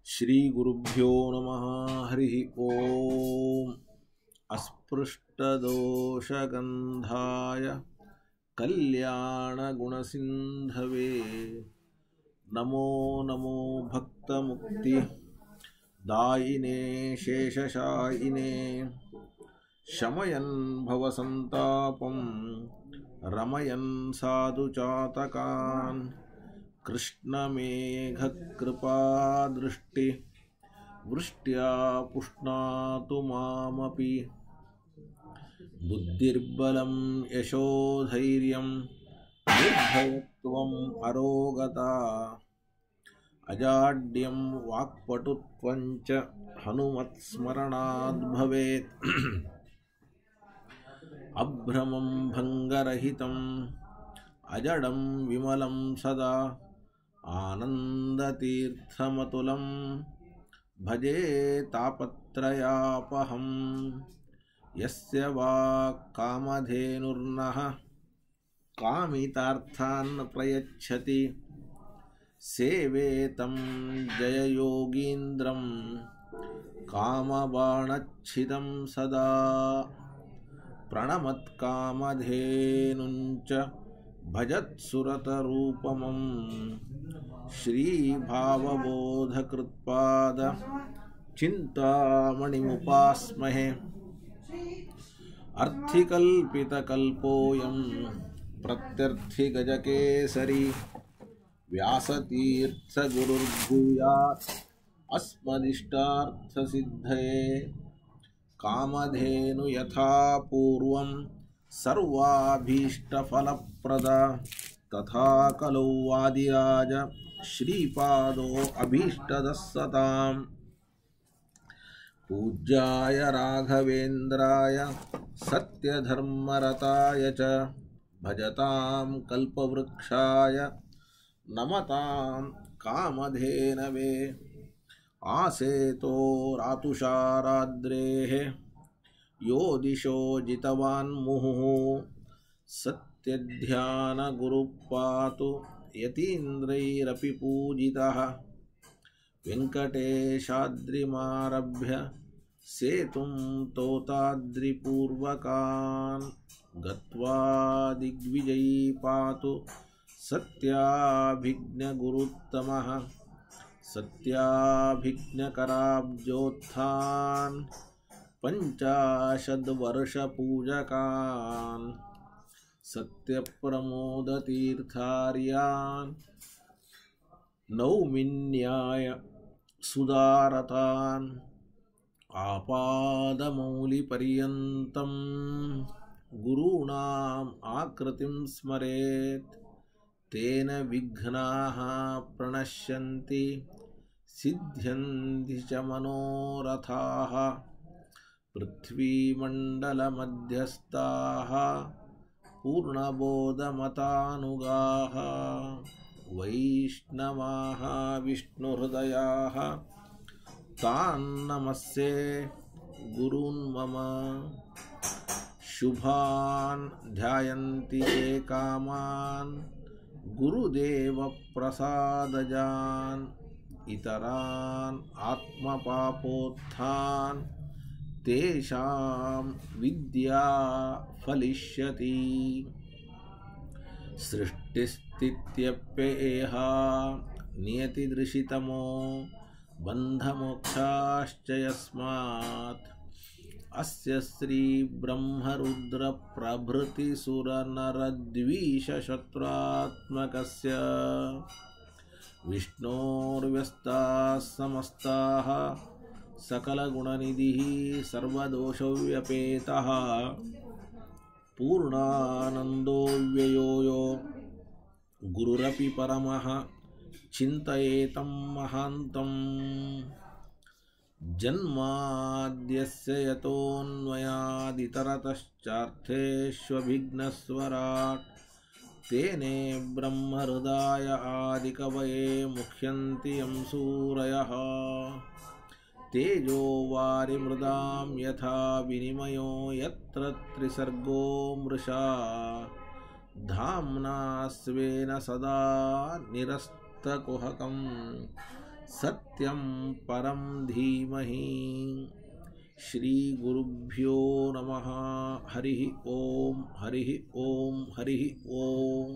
श्रीगुरुभ्यो नमः हरिः ॐ अस्पृष्टदोषगन्धाय कल्याणगुणसिन्धवे नमो नमो भक्तमुक्ति दायिने शेषशायिने शमयन् भवसन्तापं रमयन् साधुचातकान् कृष्णमेघकृपादृष्टि वृष्ट्या पुष्णातु मामपि बुद्धिर्बलं यशोधैर्यं निर्भयत्वम् अरोगता अजाड्यं वाक्पटुत्वं च हनुमत्स्मरणाद् भवेत् अभ्रमं भङ्गरहितम् अजडं विमलं सदा आनन्दतीर्थमतुलं भजे तापत्रयापहं यस्य वा कामधेनुर्नः कामितार्थान् प्रयच्छति सेवेतं जययोगीन्द्रं कामबाणच्छिदं सदा प्रणमत्कामधेनुञ्च भजत्सुरतरूपमं श्रीभावबोधकृत्पाद चिन्तामणिमुपास्महे अर्थिकल्पितकल्पोऽयं प्रत्यर्थिगजकेसरी व्यासतीर्थगुरुर्भूयात् अस्मदिष्टार्थसिद्धये कामधेनु यथा पूर्वं सर्वाभीष्टफलप्रदा तथा कलौ वादिराज श्रीपादो अभीष्टदः सताम् पूज्याय राघवेन्द्राय सत्यधर्मरताय च भजतां कल्पवृक्षाय नमतां कामधेनवे आसेतो रातुषाराद्रेः यो दिशो जितवान् मुहुः सत्यध्यानगुरुः पातु यतीन्द्रैरपि पूजितः वेङ्कटेशाद्रिमारभ्य सेतुं तोताद्रिपूर्वकान् गत्वा दिग्विजयी पातु सत्याभिज्ञगुरुत्तमः सत्याभिज्ञकराब्जोत्थान् पञ्चाशद्वर्षपूजकान् सत्यप्रमोदतीर्थार्यान् नौमिन्याय सुदारतान् आपादमौलिपर्यन्तं गुरूणाम् आकृतिं स्मरेत् तेन विघ्नाः प्रणश्यन्ति सिद्ध्यन्ति च मनोरथाः पृथ्वीमण्डलमध्यस्थाः पूर्णबोधमतानुगाः वैष्णवाः विष्णुहृदयाः तान्नमस्ये गुरून् मम शुभान् ध्यायन्ति ये कामान् गुरुदेवप्रसादजान् इतरान् आत्मपापोत्थान् तेषां विद्या फलिष्यति सृष्टिस्थित्यप्येहा नियतिदृशितमो बन्धमोक्षाश्च यस्मात् अस्य श्रीब्रह्मरुद्रप्रभृतिसुरनरद्वीषशत्रुत्मकस्य विष्णोर्व्यस्ताः समस्ताः सकलगुणनिधिः सर्वदोषव्यपेतः पूर्णानन्दो व्ययो यो गुरुरपि परमः चिन्तयेतं महान्तम् जन्माद्यस्य यतोऽन्वयादितरतश्चार्थेष्वभिघ्नस्वराट् तेने ब्रह्महृदाय आदिकवये मुह्यन्ति यं सूरयः तेजो वारिमृदां यथा विनिमयो यत्र त्रिसर्गो मृषा धाम्ना स्वेन सदा निरस्तकुहकं सत्यं परं धीमहि श्रीगुरुभ्यो नमः हरिः ॐ हरिः ॐ हरिः ॐ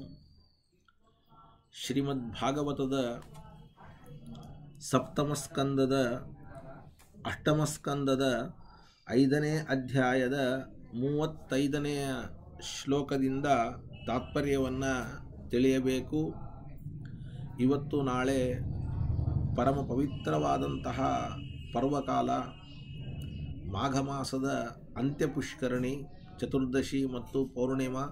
ಶ್ರೀಮದ್ಭಾಗವತದ ಸಪ್ತಮಸ್ಕಂದದ ಅಷ್ಟಮಸ್ಕಂದದ ಐದನೇ ಅಧ್ಯಾಯದ ಮೂವತ್ತೈದನೆಯ ಶ್ಲೋಕದಿಂದ ತಾತ್ಪರ್ಯವನ್ನು ತಿಳಿಯಬೇಕು ಇವತ್ತು ನಾಳೆ ಪರಮ ಪವಿತ್ರವಾದಂತಹ ಪರ್ವಕಾಲ ಮಾಘ ಮಾಸದ ಅಂತ್ಯಪುಷ್ಕರಣಿ ಚತುರ್ದಶಿ ಮತ್ತು ಪೌರ್ಣಿಮಾ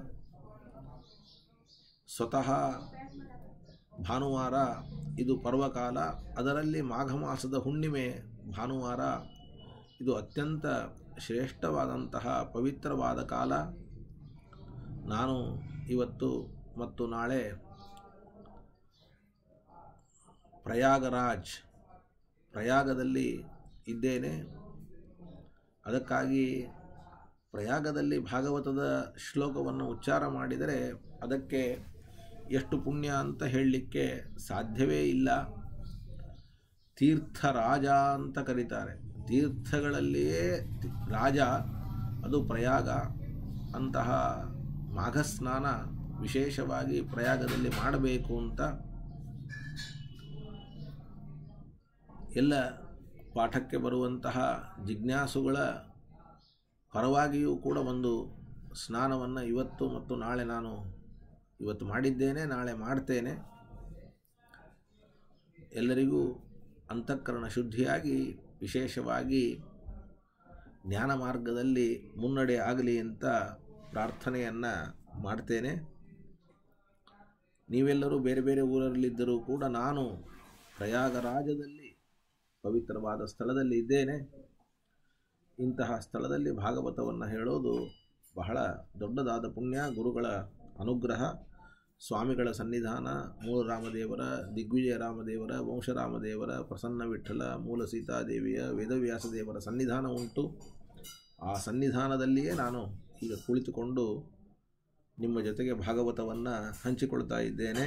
ಸ್ವತಃ ಭಾನುವಾರ ಇದು ಪರ್ವಕಾಲ ಅದರಲ್ಲಿ ಮಾಘ ಮಾಸದ ಹುಣ್ಣಿಮೆ ಭಾನುವಾರ ಇದು ಅತ್ಯಂತ ಶ್ರೇಷ್ಠವಾದಂತಹ ಪವಿತ್ರವಾದ ಕಾಲ ನಾನು ಇವತ್ತು ಮತ್ತು ನಾಳೆ ಪ್ರಯಾಗರಾಜ್ ಪ್ರಯಾಗದಲ್ಲಿ ಇದ್ದೇನೆ ಅದಕ್ಕಾಗಿ ಪ್ರಯಾಗದಲ್ಲಿ ಭಾಗವತದ ಶ್ಲೋಕವನ್ನು ಉಚ್ಚಾರ ಮಾಡಿದರೆ ಅದಕ್ಕೆ ಎಷ್ಟು ಪುಣ್ಯ ಅಂತ ಹೇಳಲಿಕ್ಕೆ ಸಾಧ್ಯವೇ ಇಲ್ಲ ತೀರ್ಥ ರಾಜ ಅಂತ ಕರೀತಾರೆ ತೀರ್ಥಗಳಲ್ಲಿಯೇ ರಾಜ ಅದು ಪ್ರಯಾಗ ಅಂತಹ ಮಾಘ ಸ್ನಾನ ವಿಶೇಷವಾಗಿ ಪ್ರಯಾಗದಲ್ಲಿ ಮಾಡಬೇಕು ಅಂತ ಎಲ್ಲ ಪಾಠಕ್ಕೆ ಬರುವಂತಹ ಜಿಜ್ಞಾಸುಗಳ ಪರವಾಗಿಯೂ ಕೂಡ ಒಂದು ಸ್ನಾನವನ್ನು ಇವತ್ತು ಮತ್ತು ನಾಳೆ ನಾನು ಇವತ್ತು ಮಾಡಿದ್ದೇನೆ ನಾಳೆ ಮಾಡ್ತೇನೆ ಎಲ್ಲರಿಗೂ ಅಂತಃಕರಣ ಶುದ್ಧಿಯಾಗಿ ವಿಶೇಷವಾಗಿ ಜ್ಞಾನ ಮಾರ್ಗದಲ್ಲಿ ಮುನ್ನಡೆ ಆಗಲಿ ಅಂತ ಪ್ರಾರ್ಥನೆಯನ್ನು ಮಾಡ್ತೇನೆ ನೀವೆಲ್ಲರೂ ಬೇರೆ ಬೇರೆ ಊರಲ್ಲಿದ್ದರೂ ಕೂಡ ನಾನು ಪ್ರಯಾಗರಾಜದಲ್ಲಿ ಪವಿತ್ರವಾದ ಸ್ಥಳದಲ್ಲಿ ಇದ್ದೇನೆ ಇಂತಹ ಸ್ಥಳದಲ್ಲಿ ಭಾಗವತವನ್ನು ಹೇಳೋದು ಬಹಳ ದೊಡ್ಡದಾದ ಪುಣ್ಯ ಗುರುಗಳ ಅನುಗ್ರಹ ಸ್ವಾಮಿಗಳ ಸನ್ನಿಧಾನ ಮೂಲ ರಾಮದೇವರ ದಿಗ್ವಿಜಯ ರಾಮದೇವರ ವಂಶರಾಮದೇವರ ಪ್ರಸನ್ನ ವಿಠಲ ಮೂಲ ಸೀತಾದೇವಿಯ ವೇದವ್ಯಾಸ ದೇವರ ಸನ್ನಿಧಾನ ಉಂಟು ಆ ಸನ್ನಿಧಾನದಲ್ಲಿಯೇ ನಾನು ಈಗ ಕುಳಿತುಕೊಂಡು ನಿಮ್ಮ ಜೊತೆಗೆ ಭಾಗವತವನ್ನು ಹಂಚಿಕೊಳ್ತಾ ಇದ್ದೇನೆ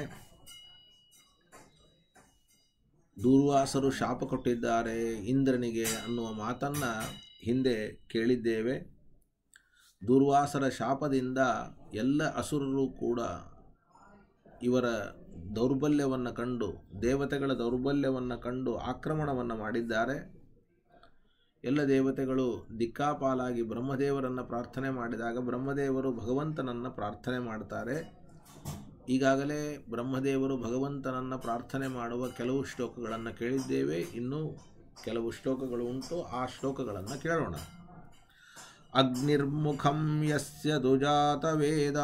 ದೂರ್ವಾಸರು ಶಾಪ ಕೊಟ್ಟಿದ್ದಾರೆ ಇಂದ್ರನಿಗೆ ಅನ್ನುವ ಮಾತನ್ನು ಹಿಂದೆ ಕೇಳಿದ್ದೇವೆ ದೂರ್ವಾಸರ ಶಾಪದಿಂದ ಎಲ್ಲ ಅಸುರರು ಕೂಡ ಇವರ ದೌರ್ಬಲ್ಯವನ್ನು ಕಂಡು ದೇವತೆಗಳ ದೌರ್ಬಲ್ಯವನ್ನು ಕಂಡು ಆಕ್ರಮಣವನ್ನು ಮಾಡಿದ್ದಾರೆ ಎಲ್ಲ ದೇವತೆಗಳು ದಿಕ್ಕಾಪಾಲಾಗಿ ಬ್ರಹ್ಮದೇವರನ್ನು ಪ್ರಾರ್ಥನೆ ಮಾಡಿದಾಗ ಬ್ರಹ್ಮದೇವರು ಭಗವಂತನನ್ನು ಪ್ರಾರ್ಥನೆ ಮಾಡ್ತಾರೆ ಈಗಾಗಲೇ ಬ್ರಹ್ಮದೇವರು ಭಗವಂತನನ್ನು ಪ್ರಾರ್ಥನೆ ಮಾಡುವ ಕೆಲವು ಶ್ಲೋಕಗಳನ್ನು ಕೇಳಿದ್ದೇವೆ ಇನ್ನೂ ಕೆಲವು ಶ್ಲೋಕಗಳು ಉಂಟು ಆ ಶ್ಲೋಕಗಳನ್ನು ಕೇಳೋಣ ಅಗ್ನಿರ್ಮುಖಂ ಯಸ್ಯ ದುಜಾತ ವೇದ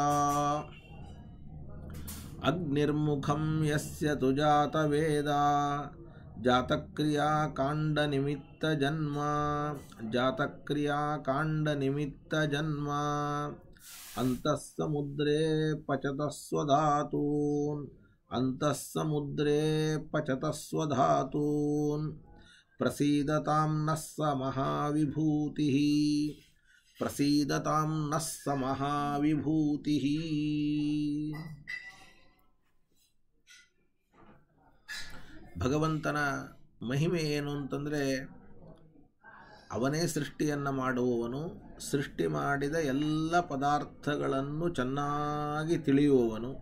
ಅಗ್ನಿರ್ಮುಖಂ ಯಸ್ಯ ತುಜಾತ ವೇದ ಜಾತಕ್ರಿಯಾಕಾಂಡ ನಿಮಿತ್ತ ಜನ್ಮ ಜಾತಕ್ರಿಯಾಕಾಂಡ ನಿಮಿತ್ತ ಜನ್ಮ ಅಂತಃಸಮುದ್ರೇ ಪಚತಃ ಸ್ವಧಾತೂನ್ ಅಂತಃಸಮುದ್ರೇ ಪಚತಃ ಸ್ವಧಾತೂನ್ ಪ್ರಸೀದತಾಂ ನಃ ಸ ಮಹಾವಿಭೂತಿಃ ಪ್ರಸೀದತಾಂ ನಃ ಸ ಮಹಾವಿಭೂತಿಃ ಭಗವಂತನ ಮಹಿಮೆ ಏನು ಅಂತಂದರೆ ಅವನೇ ಸೃಷ್ಟಿಯನ್ನು ಮಾಡುವವನು ಸೃಷ್ಟಿ ಮಾಡಿದ ಎಲ್ಲ ಪದಾರ್ಥಗಳನ್ನು ಚೆನ್ನಾಗಿ ತಿಳಿಯುವವನು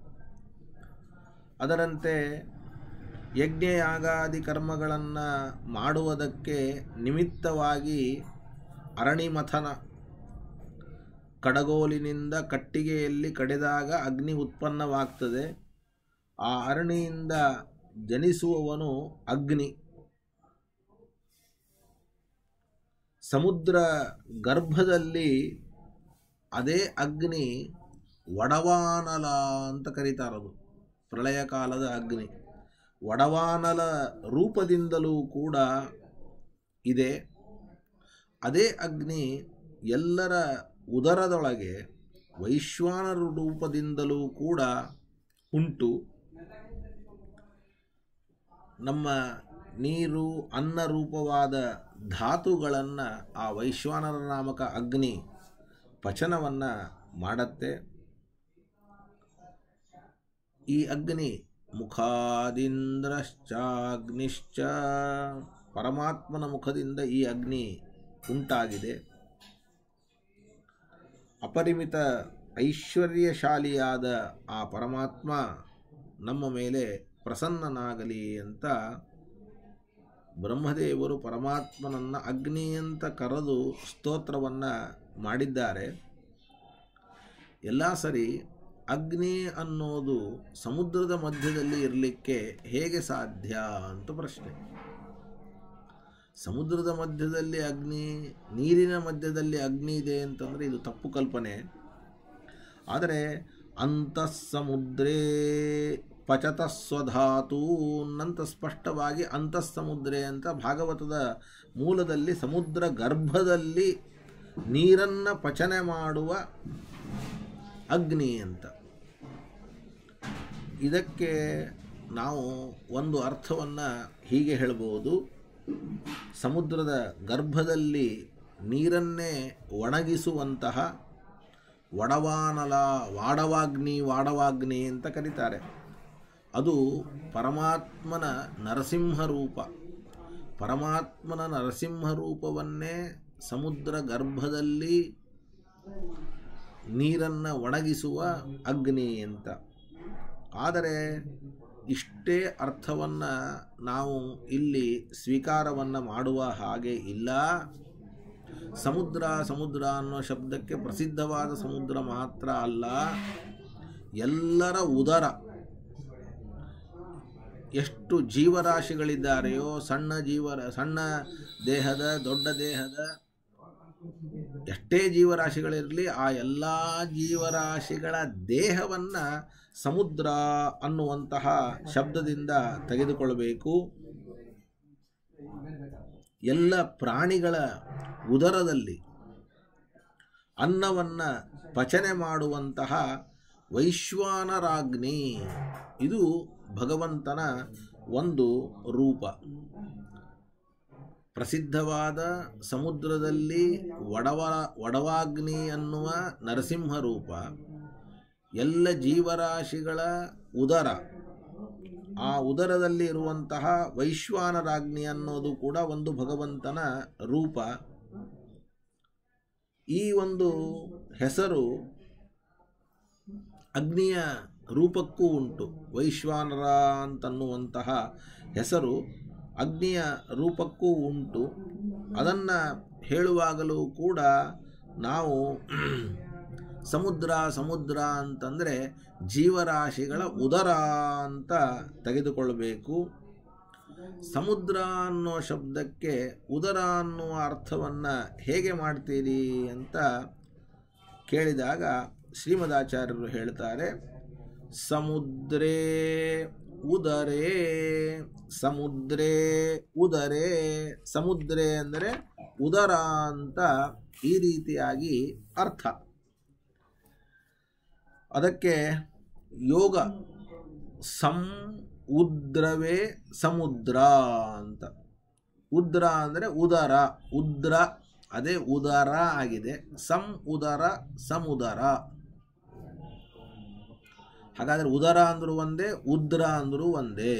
ಅದರಂತೆ ಯಜ್ಞಯಾಗಾದಿ ಕರ್ಮಗಳನ್ನು ಮಾಡುವುದಕ್ಕೆ ನಿಮಿತ್ತವಾಗಿ ಅರಣಿಮಥನ ಕಡಗೋಲಿನಿಂದ ಕಟ್ಟಿಗೆಯಲ್ಲಿ ಕಡಿದಾಗ ಅಗ್ನಿ ಉತ್ಪನ್ನವಾಗ್ತದೆ ಆ ಅರಣಿಯಿಂದ ಜನಿಸುವವನು ಅಗ್ನಿ ಸಮುದ್ರ ಗರ್ಭದಲ್ಲಿ ಅದೇ ಅಗ್ನಿ ವಡವಾನಲ ಅಂತ ಕರೀತಾರದು ಪ್ರಳಯ ಕಾಲದ ಅಗ್ನಿ ವಡವಾನಲ ರೂಪದಿಂದಲೂ ಕೂಡ ಇದೆ ಅದೇ ಅಗ್ನಿ ಎಲ್ಲರ ಉದರದೊಳಗೆ ವೈಶ್ವಾನರ ರೂಪದಿಂದಲೂ ಕೂಡ ಉಂಟು ನಮ್ಮ ನೀರು ಅನ್ನ ರೂಪವಾದ ಧಾತುಗಳನ್ನು ಆ ವೈಶ್ವಾನರ ನಾಮಕ ಅಗ್ನಿ ಪಚನವನ್ನು ಮಾಡತ್ತೆ ಈ ಅಗ್ನಿ ಮುಖಾದಿಂದ್ರಶ್ಚಾಗ್ನಿಶ್ಚ ಪರಮಾತ್ಮನ ಮುಖದಿಂದ ಈ ಅಗ್ನಿ ಉಂಟಾಗಿದೆ ಅಪರಿಮಿತ ಐಶ್ವರ್ಯಶಾಲಿಯಾದ ಆ ಪರಮಾತ್ಮ ನಮ್ಮ ಮೇಲೆ ಪ್ರಸನ್ನನಾಗಲಿ ಅಂತ ಬ್ರಹ್ಮದೇವರು ಪರಮಾತ್ಮನನ್ನು ಅಗ್ನಿ ಅಂತ ಕರೆದು ಸ್ತೋತ್ರವನ್ನು ಮಾಡಿದ್ದಾರೆ ಎಲ್ಲ ಸರಿ ಅಗ್ನಿ ಅನ್ನೋದು ಸಮುದ್ರದ ಮಧ್ಯದಲ್ಲಿ ಇರಲಿಕ್ಕೆ ಹೇಗೆ ಸಾಧ್ಯ ಅಂತ ಪ್ರಶ್ನೆ ಸಮುದ್ರದ ಮಧ್ಯದಲ್ಲಿ ಅಗ್ನಿ ನೀರಿನ ಮಧ್ಯದಲ್ಲಿ ಅಗ್ನಿ ಇದೆ ಅಂತಂದರೆ ಇದು ತಪ್ಪು ಕಲ್ಪನೆ ಆದರೆ ಅಂತಃಸಮುದ್ರೇ ಪಚತ ಸ್ವಧಾತು ನಂತ ಸ್ಪಷ್ಟವಾಗಿ ಅಂತಃಸಮುದ್ರೆ ಅಂತ ಭಾಗವತದ ಮೂಲದಲ್ಲಿ ಸಮುದ್ರ ಗರ್ಭದಲ್ಲಿ ನೀರನ್ನು ಪಚನೆ ಮಾಡುವ ಅಗ್ನಿ ಅಂತ ಇದಕ್ಕೆ ನಾವು ಒಂದು ಅರ್ಥವನ್ನು ಹೀಗೆ ಹೇಳ್ಬೋದು ಸಮುದ್ರದ ಗರ್ಭದಲ್ಲಿ ನೀರನ್ನೇ ಒಣಗಿಸುವಂತಹ ವಡವಾನಲ ವಾಡವಾಗ್ನಿ ವಾಡವಾಗ್ನಿ ಅಂತ ಕರೀತಾರೆ ಅದು ಪರಮಾತ್ಮನ ನರಸಿಂಹ ರೂಪ ಪರಮಾತ್ಮನ ನರಸಿಂಹ ರೂಪವನ್ನೇ ಸಮುದ್ರ ಗರ್ಭದಲ್ಲಿ ನೀರನ್ನು ಒಣಗಿಸುವ ಅಗ್ನಿ ಅಂತ ಆದರೆ ಇಷ್ಟೇ ಅರ್ಥವನ್ನು ನಾವು ಇಲ್ಲಿ ಸ್ವೀಕಾರವನ್ನು ಮಾಡುವ ಹಾಗೆ ಇಲ್ಲ ಸಮುದ್ರ ಸಮುದ್ರ ಅನ್ನೋ ಶಬ್ದಕ್ಕೆ ಪ್ರಸಿದ್ಧವಾದ ಸಮುದ್ರ ಮಾತ್ರ ಅಲ್ಲ ಎಲ್ಲರ ಉದರ ಎಷ್ಟು ಜೀವರಾಶಿಗಳಿದ್ದಾರೆಯೋ ಸಣ್ಣ ಜೀವರ ಸಣ್ಣ ದೇಹದ ದೊಡ್ಡ ದೇಹದ ಎಷ್ಟೇ ಜೀವರಾಶಿಗಳಿರಲಿ ಆ ಎಲ್ಲ ಜೀವರಾಶಿಗಳ ದೇಹವನ್ನು ಸಮುದ್ರ ಅನ್ನುವಂತಹ ಶಬ್ದದಿಂದ ತೆಗೆದುಕೊಳ್ಳಬೇಕು ಎಲ್ಲ ಪ್ರಾಣಿಗಳ ಉದರದಲ್ಲಿ ಅನ್ನವನ್ನು ಪಚನೆ ಮಾಡುವಂತಹ ವೈಶ್ವಾನರಾಗ್ನಿ ಇದು ಭಗವಂತನ ಒಂದು ರೂಪ ಪ್ರಸಿದ್ಧವಾದ ಸಮುದ್ರದಲ್ಲಿ ಒಡವ ಒಡವಾಗ್ನಿ ಅನ್ನುವ ನರಸಿಂಹ ರೂಪ ಎಲ್ಲ ಜೀವರಾಶಿಗಳ ಉದರ ಆ ಉದರದಲ್ಲಿ ಇರುವಂತಹ ವೈಶ್ವಾನರಾಗ್ನಿ ಅನ್ನೋದು ಕೂಡ ಒಂದು ಭಗವಂತನ ರೂಪ ಈ ಒಂದು ಹೆಸರು ಅಗ್ನಿಯ ರೂಪಕ್ಕೂ ಉಂಟು ವೈಶ್ವಾನರ ಅಂತನ್ನುವಂತಹ ಹೆಸರು ಅಗ್ನಿಯ ರೂಪಕ್ಕೂ ಉಂಟು ಅದನ್ನು ಹೇಳುವಾಗಲೂ ಕೂಡ ನಾವು ಸಮುದ್ರ ಸಮುದ್ರ ಅಂತಂದರೆ ಜೀವರಾಶಿಗಳ ಉದರ ಅಂತ ತೆಗೆದುಕೊಳ್ಬೇಕು ಸಮುದ್ರ ಅನ್ನೋ ಶಬ್ದಕ್ಕೆ ಉದರ ಅನ್ನುವ ಅರ್ಥವನ್ನು ಹೇಗೆ ಮಾಡ್ತೀರಿ ಅಂತ ಕೇಳಿದಾಗ ಶ್ರೀಮದಾಚಾರ್ಯರು ಹೇಳ್ತಾರೆ ಸಮುದ್ರೇ ಉದರೇ ಸಮುದ್ರೇ ಉದರೇ ಸಮುದ್ರೇ ಅಂದರೆ ಉದರ ಅಂತ ಈ ರೀತಿಯಾಗಿ ಅರ್ಥ ಅದಕ್ಕೆ ಯೋಗ ಸಂ ಉದ್ರವೇ ಸಮುದ್ರ ಅಂತ ಉದ್ರ ಅಂದರೆ ಉದರ ಉದ್ರ ಅದೇ ಉದರ ಆಗಿದೆ ಸಂ ಉದರ ಸಮುದರ ಹಾಗಾದರೆ ಉದರ ಅಂದರೂ ಒಂದೇ ಉದ್ರ ಅಂದರೂ ಒಂದೇ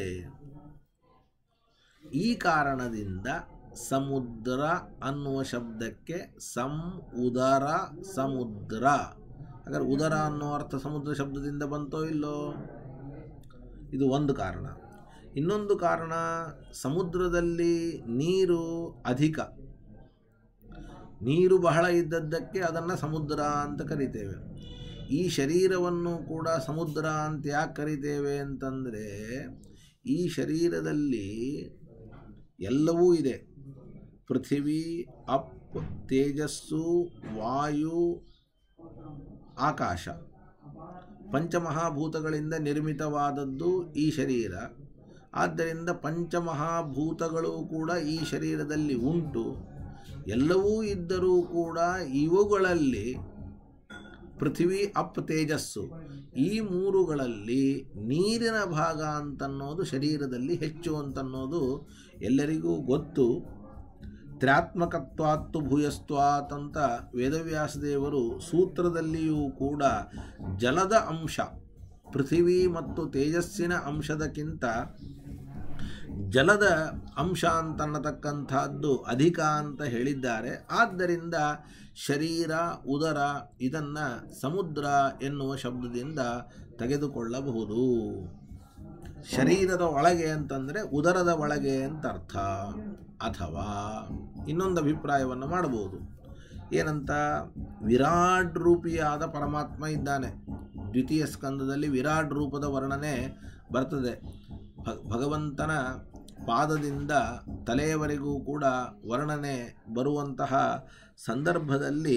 ಈ ಕಾರಣದಿಂದ ಸಮುದ್ರ ಅನ್ನುವ ಶಬ್ದಕ್ಕೆ ಸಂ ಉದರ ಸಮುದ್ರ ಹಾಗಾದ್ರೆ ಉದರ ಅನ್ನೋ ಅರ್ಥ ಸಮುದ್ರ ಶಬ್ದದಿಂದ ಬಂತೋ ಇಲ್ಲೋ ಇದು ಒಂದು ಕಾರಣ ಇನ್ನೊಂದು ಕಾರಣ ಸಮುದ್ರದಲ್ಲಿ ನೀರು ಅಧಿಕ ನೀರು ಬಹಳ ಇದ್ದದ್ದಕ್ಕೆ ಅದನ್ನು ಸಮುದ್ರ ಅಂತ ಕರಿತೇವೆ ಈ ಶರೀರವನ್ನು ಕೂಡ ಸಮುದ್ರ ಅಂತ ಯಾಕೆ ಕರಿತೇವೆ ಅಂತಂದರೆ ಈ ಶರೀರದಲ್ಲಿ ಎಲ್ಲವೂ ಇದೆ ಪೃಥಿವಿ ಅಪ್ ತೇಜಸ್ಸು ವಾಯು ಆಕಾಶ ಪಂಚಮಹಾಭೂತಗಳಿಂದ ನಿರ್ಮಿತವಾದದ್ದು ಈ ಶರೀರ ಆದ್ದರಿಂದ ಪಂಚಮಹಾಭೂತಗಳು ಕೂಡ ಈ ಶರೀರದಲ್ಲಿ ಉಂಟು ಎಲ್ಲವೂ ಇದ್ದರೂ ಕೂಡ ಇವುಗಳಲ್ಲಿ ಪೃಥ್ವಿ ಅಪ್ ತೇಜಸ್ಸು ಈ ಮೂರುಗಳಲ್ಲಿ ನೀರಿನ ಭಾಗ ಅಂತನ್ನೋದು ಶರೀರದಲ್ಲಿ ಹೆಚ್ಚು ಅಂತನ್ನೋದು ಎಲ್ಲರಿಗೂ ಗೊತ್ತು ತ್ರಾತ್ಮಕತ್ವಾತ್ತು ಭೂಯಸ್ತ್ವಾತ್ ಅಂತ ವೇದವ್ಯಾಸದೇವರು ಸೂತ್ರದಲ್ಲಿಯೂ ಕೂಡ ಜಲದ ಅಂಶ ಪೃಥಿವಿ ಮತ್ತು ತೇಜಸ್ಸಿನ ಅಂಶದಕ್ಕಿಂತ ಜಲದ ಅಂಶ ಅಂತನ್ನತಕ್ಕಂಥದ್ದು ಅಧಿಕ ಅಂತ ಹೇಳಿದ್ದಾರೆ ಆದ್ದರಿಂದ ಶರೀರ ಉದರ ಇದನ್ನು ಸಮುದ್ರ ಎನ್ನುವ ಶಬ್ದದಿಂದ ತೆಗೆದುಕೊಳ್ಳಬಹುದು ಶರೀರದ ಒಳಗೆ ಅಂತಂದರೆ ಉದರದ ಒಳಗೆ ಅಂತ ಅರ್ಥ ಅಥವಾ ಇನ್ನೊಂದು ಅಭಿಪ್ರಾಯವನ್ನು ಮಾಡಬಹುದು ಏನಂತ ವಿರಾಟ್ ರೂಪಿಯಾದ ಪರಮಾತ್ಮ ಇದ್ದಾನೆ ದ್ವಿತೀಯ ಸ್ಕಂದದಲ್ಲಿ ವಿರಾಟ್ ರೂಪದ ವರ್ಣನೆ ಬರ್ತದೆ ಭ ಭಗವಂತನ ಪಾದದಿಂದ ತಲೆಯವರೆಗೂ ಕೂಡ ವರ್ಣನೆ ಬರುವಂತಹ ಸಂದರ್ಭದಲ್ಲಿ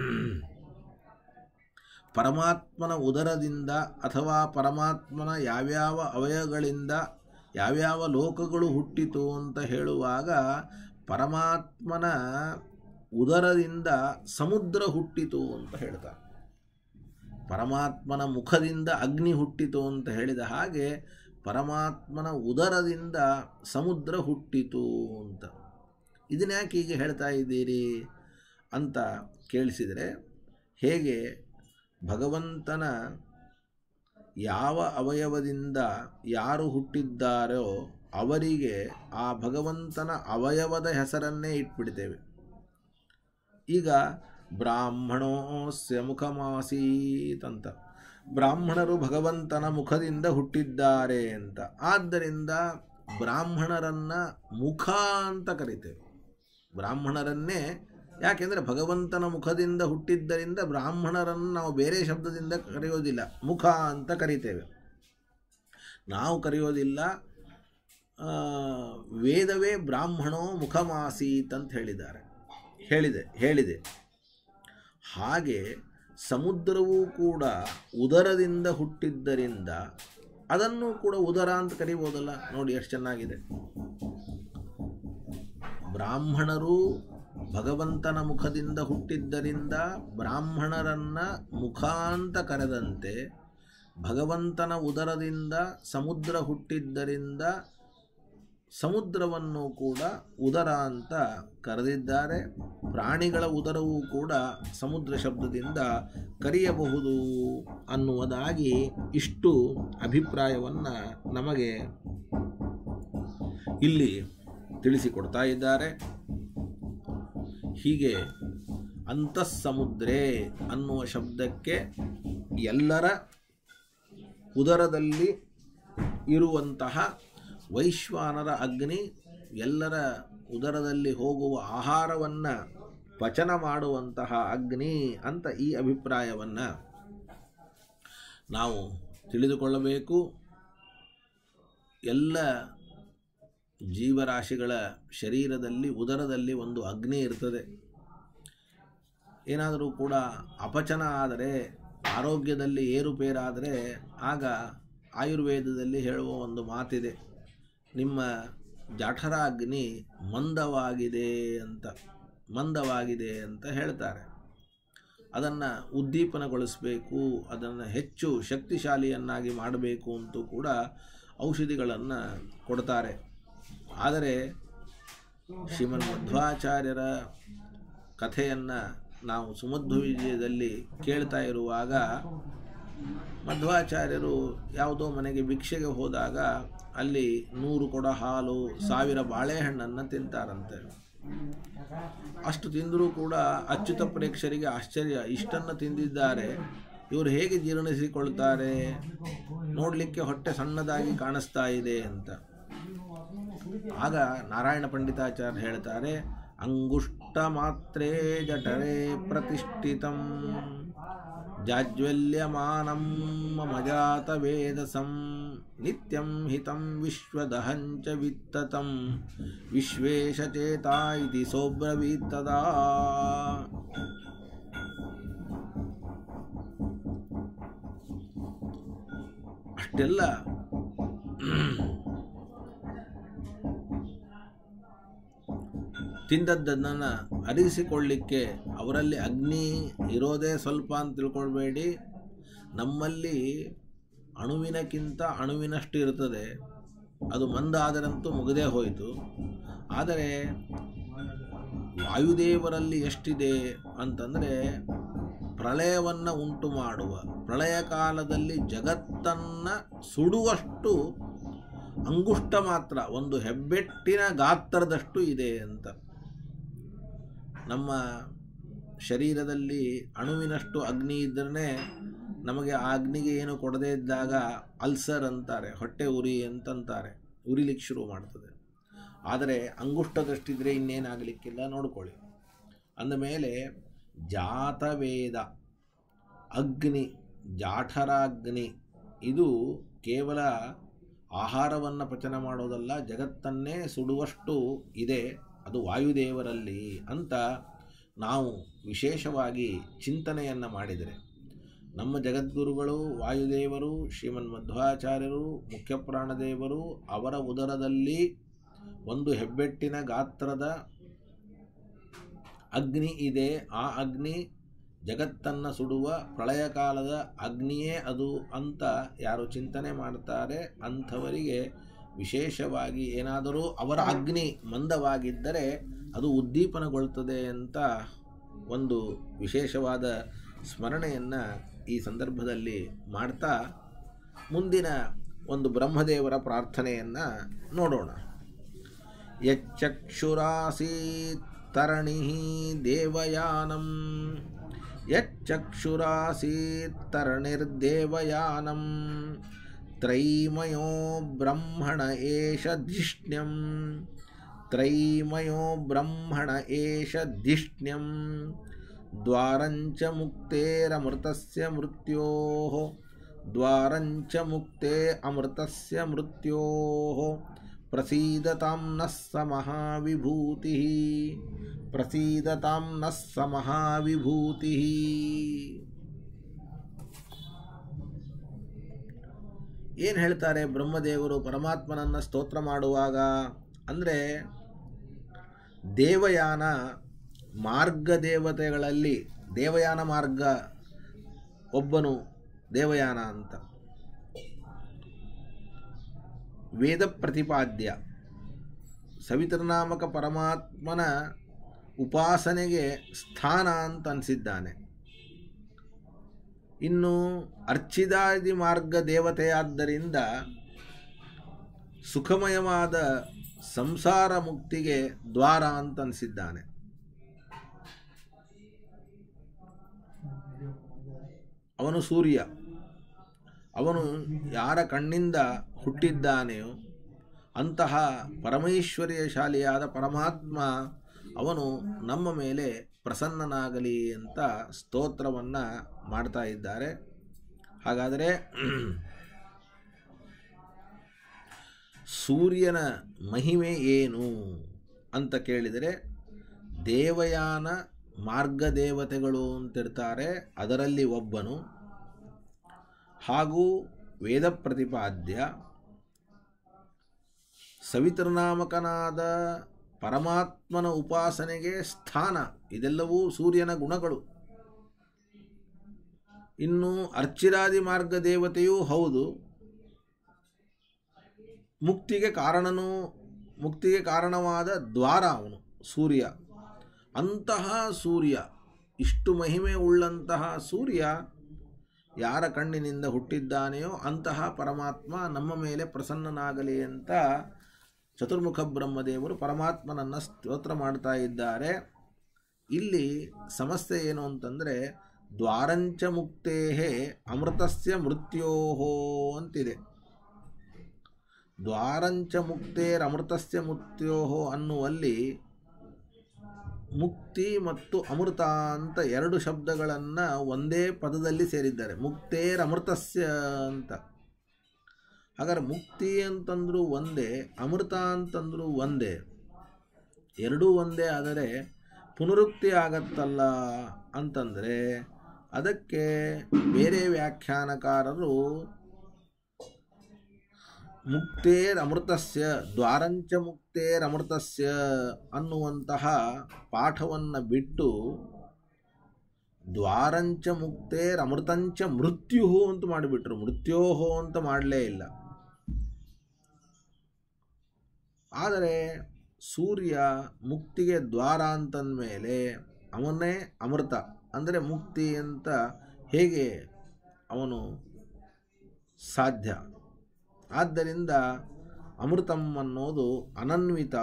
ಪರಮಾತ್ಮನ ಉದರದಿಂದ ಅಥವಾ ಪರಮಾತ್ಮನ ಯಾವ್ಯಾವ ಅವಯವಗಳಿಂದ ಯಾವ್ಯಾವ ಲೋಕಗಳು ಹುಟ್ಟಿತು ಅಂತ ಹೇಳುವಾಗ ಪರಮಾತ್ಮನ ಉದರದಿಂದ ಸಮುದ್ರ ಹುಟ್ಟಿತು ಅಂತ ಹೇಳ್ತಾರೆ ಪರಮಾತ್ಮನ ಮುಖದಿಂದ ಅಗ್ನಿ ಹುಟ್ಟಿತು ಅಂತ ಹೇಳಿದ ಹಾಗೆ ಪರಮಾತ್ಮನ ಉದರದಿಂದ ಸಮುದ್ರ ಹುಟ್ಟಿತು ಅಂತ ಇದನ್ನ ಯಾಕೆ ಹೀಗೆ ಹೇಳ್ತಾ ಇದ್ದೀರಿ ಅಂತ ಕೇಳಿಸಿದರೆ ಹೇಗೆ ಭಗವಂತನ ಯಾವ ಅವಯವದಿಂದ ಯಾರು ಹುಟ್ಟಿದ್ದಾರೋ ಅವರಿಗೆ ಆ ಭಗವಂತನ ಅವಯವದ ಹೆಸರನ್ನೇ ಇಟ್ಬಿಡ್ತೇವೆ ಈಗ ಬ್ರಾಹ್ಮಣೋಸ್ಯ ಮುಖಮಾಸೀತ್ ಅಂತ ಬ್ರಾಹ್ಮಣರು ಭಗವಂತನ ಮುಖದಿಂದ ಹುಟ್ಟಿದ್ದಾರೆ ಅಂತ ಆದ್ದರಿಂದ ಬ್ರಾಹ್ಮಣರನ್ನ ಮುಖ ಅಂತ ಕರಿತೇವೆ ಬ್ರಾಹ್ಮಣರನ್ನೇ ಯಾಕೆಂದರೆ ಭಗವಂತನ ಮುಖದಿಂದ ಹುಟ್ಟಿದ್ದರಿಂದ ಬ್ರಾಹ್ಮಣರನ್ನು ನಾವು ಬೇರೆ ಶಬ್ದದಿಂದ ಕರೆಯೋದಿಲ್ಲ ಮುಖ ಅಂತ ಕರಿತೇವೆ ನಾವು ಕರೆಯೋದಿಲ್ಲ ಆ, ವೇದವೇ ಬ್ರಾಹ್ಮಣೋ ಮುಖಮಾಸೀತ್ ಅಂತ ಹೇಳಿದ್ದಾರೆ ಹೇಳಿದೆ ಹೇಳಿದೆ ಹಾಗೆ ಸಮುದ್ರವೂ ಕೂಡ ಉದರದಿಂದ ಹುಟ್ಟಿದ್ದರಿಂದ ಅದನ್ನು ಕೂಡ ಉದರ ಅಂತ ಕರಿಬೋದಲ್ಲ ನೋಡಿ ಎಷ್ಟು ಚೆನ್ನಾಗಿದೆ ಬ್ರಾಹ್ಮಣರು ಭಗವಂತನ ಮುಖದಿಂದ ಹುಟ್ಟಿದ್ದರಿಂದ ಬ್ರಾಹ್ಮಣರನ್ನ ಮುಖ ಅಂತ ಕರೆದಂತೆ ಭಗವಂತನ ಉದರದಿಂದ ಸಮುದ್ರ ಹುಟ್ಟಿದ್ದರಿಂದ ಸಮುದ್ರವನ್ನು ಕೂಡ ಉದರ ಅಂತ ಕರೆದಿದ್ದಾರೆ ಪ್ರಾಣಿಗಳ ಉದರವೂ ಕೂಡ ಸಮುದ್ರ ಶಬ್ದದಿಂದ ಕರೆಯಬಹುದು ಅನ್ನುವುದಾಗಿ ಇಷ್ಟು ಅಭಿಪ್ರಾಯವನ್ನು ನಮಗೆ ಇಲ್ಲಿ ತಿಳಿಸಿಕೊಡ್ತಾ ಇದ್ದಾರೆ ಹೀಗೆ ಅಂತಃಸಮುದ್ರೇ ಅನ್ನುವ ಶಬ್ದಕ್ಕೆ ಎಲ್ಲರ ಉದರದಲ್ಲಿ ಇರುವಂತಹ ವೈಶ್ವಾನರ ಅಗ್ನಿ ಎಲ್ಲರ ಉದರದಲ್ಲಿ ಹೋಗುವ ಆಹಾರವನ್ನು ಪಚನ ಮಾಡುವಂತಹ ಅಗ್ನಿ ಅಂತ ಈ ಅಭಿಪ್ರಾಯವನ್ನು ನಾವು ತಿಳಿದುಕೊಳ್ಳಬೇಕು ಎಲ್ಲ ಜೀವರಾಶಿಗಳ ಶರೀರದಲ್ಲಿ ಉದರದಲ್ಲಿ ಒಂದು ಅಗ್ನಿ ಇರ್ತದೆ ಏನಾದರೂ ಕೂಡ ಅಪಚನ ಆದರೆ ಆರೋಗ್ಯದಲ್ಲಿ ಏರುಪೇರಾದರೆ ಆಗ ಆಯುರ್ವೇದದಲ್ಲಿ ಹೇಳುವ ಒಂದು ಮಾತಿದೆ ನಿಮ್ಮ ಜಠರ ಅಗ್ನಿ ಮಂದವಾಗಿದೆ ಅಂತ ಮಂದವಾಗಿದೆ ಅಂತ ಹೇಳ್ತಾರೆ ಅದನ್ನು ಉದ್ದೀಪನಗೊಳಿಸಬೇಕು ಅದನ್ನು ಹೆಚ್ಚು ಶಕ್ತಿಶಾಲಿಯನ್ನಾಗಿ ಮಾಡಬೇಕು ಅಂತೂ ಕೂಡ ಔಷಧಿಗಳನ್ನು ಕೊಡ್ತಾರೆ ಆದರೆ ಶ್ರೀಮನ್ ಮಧ್ವಾಚಾರ್ಯರ ಕಥೆಯನ್ನು ನಾವು ಸುಮಧ್ವ ವಿಜಯದಲ್ಲಿ ಕೇಳ್ತಾ ಇರುವಾಗ ಮಧ್ವಾಚಾರ್ಯರು ಯಾವುದೋ ಮನೆಗೆ ಭಿಕ್ಷೆಗೆ ಹೋದಾಗ ಅಲ್ಲಿ ನೂರು ಕೊಡ ಹಾಲು ಸಾವಿರ ಬಾಳೆಹಣ್ಣನ್ನು ತಿಂತಾರಂತೆ ಅಷ್ಟು ತಿಂದರೂ ಕೂಡ ಅಚ್ಯುತ ಪ್ರೇಕ್ಷರಿಗೆ ಆಶ್ಚರ್ಯ ಇಷ್ಟನ್ನು ತಿಂದಿದ್ದಾರೆ ಇವರು ಹೇಗೆ ಜೀರ್ಣಿಸಿಕೊಳ್ತಾರೆ ನೋಡಲಿಕ್ಕೆ ಹೊಟ್ಟೆ ಸಣ್ಣದಾಗಿ ಕಾಣಿಸ್ತಾ ಇದೆ ಅಂತ ಆಗ ನಾರಾಯಣ ಪಂಡಿತಾಚಾರ್ಯ ಹೇಳ್ತಾರೆ ಅಂಗುಷ್ಟ ಮಾತ್ರೇ ಜಠರೇ ಪ್ರತಿಷ್ಠಿತಂ ಜಾಜ್ವಲ್ಯಮಾನಂ ಮಮ ಜಾತ ವೇದಸಂ ನಿತ್ಯಂ ಹಿತಂ ವಿಶ್ವದಹಂಚ ವಿತ್ತತಂ ವಿಶ್ವೇಶಚೇತ ಇತಿ ಸೋಬ್ರವೀತ್ತದಾ ಅಷ್ಟೆಲ್ಲ ತಿಂದದ್ದನ್ನು ಅರಿಸಿಕೊಳ್ಳಿಕ್ಕೆ ಅವರಲ್ಲಿ ಅಗ್ನಿ ಇರೋದೇ ಸ್ವಲ್ಪ ಅಂತ ತಿಳ್ಕೊಳ್ಬೇಡಿ ನಮ್ಮಲ್ಲಿ ಅಣುವಿನಕ್ಕಿಂತ ಅಣುವಿನಷ್ಟು ಇರ್ತದೆ ಅದು ಮಂದ ಆದರಂತೂ ಮುಗದೇ ಹೋಯಿತು ಆದರೆ ವಾಯುದೇವರಲ್ಲಿ ಎಷ್ಟಿದೆ ಅಂತಂದರೆ ಪ್ರಳಯವನ್ನು ಉಂಟು ಮಾಡುವ ಪ್ರಳಯ ಕಾಲದಲ್ಲಿ ಜಗತ್ತನ್ನು ಸುಡುವಷ್ಟು ಅಂಗುಷ್ಟ ಮಾತ್ರ ಒಂದು ಹೆಬ್ಬೆಟ್ಟಿನ ಗಾತ್ರದಷ್ಟು ಇದೆ ಅಂತ ನಮ್ಮ ಶರೀರದಲ್ಲಿ ಅಣುವಿನಷ್ಟು ಅಗ್ನಿ ಇದ್ದರೆ ನಮಗೆ ಆ ಅಗ್ನಿಗೆ ಏನು ಕೊಡದೇ ಇದ್ದಾಗ ಅಲ್ಸರ್ ಅಂತಾರೆ ಹೊಟ್ಟೆ ಉರಿ ಅಂತಂತಾರೆ ಉರಿಲಿಕ್ಕೆ ಶುರು ಮಾಡ್ತದೆ ಆದರೆ ಅಂಗುಷ್ಟದಷ್ಟಿದ್ರೆ ಇನ್ನೇನಾಗಲಿಕ್ಕಿಲ್ಲ ನೋಡ್ಕೊಳ್ಳಿ ಅಂದಮೇಲೆ ಜಾತವೇದ ಅಗ್ನಿ ಜಾಠರಾಗ್ನಿ ಇದು ಕೇವಲ ಆಹಾರವನ್ನು ಪಚನ ಮಾಡೋದಲ್ಲ ಜಗತ್ತನ್ನೇ ಸುಡುವಷ್ಟು ಇದೆ ಅದು ವಾಯುದೇವರಲ್ಲಿ ಅಂತ ನಾವು ವಿಶೇಷವಾಗಿ ಚಿಂತನೆಯನ್ನು ಮಾಡಿದರೆ ನಮ್ಮ ಜಗದ್ಗುರುಗಳು ವಾಯುದೇವರು ಶ್ರೀಮನ್ ಮಧ್ವಾಚಾರ್ಯರು ಮುಖ್ಯಪ್ರಾಣದೇವರು ಅವರ ಉದರದಲ್ಲಿ ಒಂದು ಹೆಬ್ಬೆಟ್ಟಿನ ಗಾತ್ರದ ಅಗ್ನಿ ಇದೆ ಆ ಅಗ್ನಿ ಜಗತ್ತನ್ನು ಸುಡುವ ಪ್ರಳಯ ಕಾಲದ ಅಗ್ನಿಯೇ ಅದು ಅಂತ ಯಾರು ಚಿಂತನೆ ಮಾಡ್ತಾರೆ ಅಂಥವರಿಗೆ ವಿಶೇಷವಾಗಿ ಏನಾದರೂ ಅವರ ಅಗ್ನಿ ಮಂದವಾಗಿದ್ದರೆ ಅದು ಉದ್ದೀಪನಗೊಳ್ತದೆ ಅಂತ ಒಂದು ವಿಶೇಷವಾದ ಸ್ಮರಣೆಯನ್ನು ಈ ಸಂದರ್ಭದಲ್ಲಿ ಮಾಡ್ತಾ ಮುಂದಿನ ಒಂದು ಬ್ರಹ್ಮದೇವರ ಪ್ರಾರ್ಥನೆಯನ್ನು ನೋಡೋಣ ಯಚ್ಚಕ್ಷುರಾಸೀತ್ ತರಣಿ ದೇವಯಾನಂ ಯಚ್ಚಕ್ಷುರಾಸೀತ್ ತರಣಿರ್ದೇವಯಾನಂ ತ್ರೈಮಯೋ ಬ್ರಹ್ಮಣ ಏಷ ಧಿಷ್ಣ್ಯಂ ತ್ರೈಮಯೋ ಬ್ರಹ್ಮಣ ಏಷ ಧಿಷ್ಣ್ಯಂ ದ್ವಾರಂಚ ಮುಕ್ತೇರಮೃತಸ್ಯ ಮೃತ್ಯೋಃ ದ್ವಾರಂಚ ಮುಕ್ತೆ ಅಮೃತಸ್ಯ ಮೃತ್ಯೋಃ ಪ್ರಸೀದತಾಂ ನಃ ಸ ಮಹಾವಿಭೂತಿ ಪ್ರಸೀದತಾಂ ನಃ ಸ ಮಹಾವಿಭೂತಿ ಏನು ಹೇಳ್ತಾರೆ ಬ್ರಹ್ಮದೇವರು ಪರಮಾತ್ಮನನ್ನು ಸ್ತೋತ್ರ ಮಾಡುವಾಗ ಅಂದರೆ ದೇವಯಾನ ಮಾರ್ಗ ದೇವತೆಗಳಲ್ಲಿ ದೇವಯಾನ ಮಾರ್ಗ ಒಬ್ಬನು ದೇವಯಾನ ಅಂತ ವೇದ ಪ್ರತಿಪಾದ್ಯ ಸವಿತೃನಾಮಕ ಪರಮಾತ್ಮನ ಉಪಾಸನೆಗೆ ಸ್ಥಾನ ಅಂತ ಅನಿಸಿದ್ದಾನೆ ಇನ್ನು ಅರ್ಚಿದಾದಿ ಮಾರ್ಗ ದೇವತೆಯಾದ್ದರಿಂದ ಸುಖಮಯವಾದ ಸಂಸಾರ ಮುಕ್ತಿಗೆ ದ್ವಾರ ಅಂತ ಅನಿಸಿದ್ದಾನೆ ಅವನು ಸೂರ್ಯ ಅವನು ಯಾರ ಕಣ್ಣಿಂದ ಹುಟ್ಟಿದ್ದಾನೆಯೋ ಅಂತಹ ಪರಮೈಶ್ವರ್ಯ ಶಾಲಿಯಾದ ಪರಮಾತ್ಮ ಅವನು ನಮ್ಮ ಮೇಲೆ ಪ್ರಸನ್ನನಾಗಲಿ ಅಂತ ಸ್ತೋತ್ರವನ್ನು ಮಾಡ್ತಾ ಇದ್ದಾರೆ ಹಾಗಾದರೆ ಸೂರ್ಯನ ಮಹಿಮೆ ಏನು ಅಂತ ಕೇಳಿದರೆ ದೇವಯಾನ ಮಾರ್ಗದೇವತೆಗಳು ಅಂತಿರ್ತಾರೆ ಅದರಲ್ಲಿ ಒಬ್ಬನು ಹಾಗೂ ವೇದ ಪ್ರತಿಪಾದ್ಯ ಸವಿತೃನಾಮಕನಾದ ಪರಮಾತ್ಮನ ಉಪಾಸನೆಗೆ ಸ್ಥಾನ ಇದೆಲ್ಲವೂ ಸೂರ್ಯನ ಗುಣಗಳು ಇನ್ನು ಅರ್ಚಿರಾದಿ ಮಾರ್ಗ ದೇವತೆಯೂ ಹೌದು ಮುಕ್ತಿಗೆ ಕಾರಣನೂ ಮುಕ್ತಿಗೆ ಕಾರಣವಾದ ದ್ವಾರ ಅವನು ಸೂರ್ಯ ಅಂತಹ ಸೂರ್ಯ ಇಷ್ಟು ಮಹಿಮೆ ಉಳ್ಳಂತಹ ಸೂರ್ಯ ಯಾರ ಕಣ್ಣಿನಿಂದ ಹುಟ್ಟಿದ್ದಾನೆಯೋ ಅಂತಹ ಪರಮಾತ್ಮ ನಮ್ಮ ಮೇಲೆ ಪ್ರಸನ್ನನಾಗಲಿ ಅಂತ ಚತುರ್ಮುಖ ಬ್ರಹ್ಮದೇವರು ಪರಮಾತ್ಮನನ್ನು ಸ್ತೋತ್ರ ಮಾಡ್ತಾ ಇದ್ದಾರೆ ಇಲ್ಲಿ ಸಮಸ್ಯೆ ಏನು ಅಂತಂದರೆ ದ್ವಾರಂಚ ಮುಕ್ತೇ ಅಮೃತಸ್ಯ ಮೃತ್ಯೋಹೋ ಅಂತಿದೆ ದ್ವಾರಂಚ ಮುಕ್ತೇರಮೃತಸ್ಯ ಮೃತ್ಯೋಹೋ ಅನ್ನುವಲ್ಲಿ ಮುಕ್ತಿ ಮತ್ತು ಅಮೃತ ಅಂತ ಎರಡು ಶಬ್ದಗಳನ್ನು ಒಂದೇ ಪದದಲ್ಲಿ ಸೇರಿದ್ದಾರೆ ಮುಕ್ತೇರ್ ಅಮೃತಸ್ಯ ಅಂತ ಹಾಗಾದ್ರೆ ಮುಕ್ತಿ ಅಂತಂದರೂ ಒಂದೇ ಅಮೃತ ಅಂತಂದರೂ ಒಂದೇ ಎರಡೂ ಒಂದೇ ಆದರೆ ಪುನರುಕ್ತಿ ಆಗತ್ತಲ್ಲ ಅಂತಂದರೆ ಅದಕ್ಕೆ ಬೇರೆ ವ್ಯಾಖ್ಯಾನಕಾರರು ಮುಕ್ತೇರ್ ಅಮೃತಸ್ಯ ದ್ವಾರಂಚ ಮುಕ್ತೇರ್ ಅಮೃತಸ್ಯ ಅನ್ನುವಂತಹ ಪಾಠವನ್ನು ಬಿಟ್ಟು ದ್ವಾರಂಚ ಮುಕ್ತೇರ್ ಅಮೃತಂಚ ಮೃತ್ಯು ಅಂತ ಮಾಡಿಬಿಟ್ರು ಮೃತ್ಯೋಹೋ ಅಂತ ಮಾಡಲೇ ಇಲ್ಲ ಆದರೆ ಸೂರ್ಯ ಮುಕ್ತಿಗೆ ದ್ವಾರ ಅಂತಂದಮೇಲೆ ಅವನೇ ಅಮೃತ ಅಂದರೆ ಮುಕ್ತಿ ಅಂತ ಹೇಗೆ ಅವನು ಸಾಧ್ಯ ಆದ್ದರಿಂದ ಅಮೃತಂ ಅನ್ನೋದು ಅನನ್ವಿತ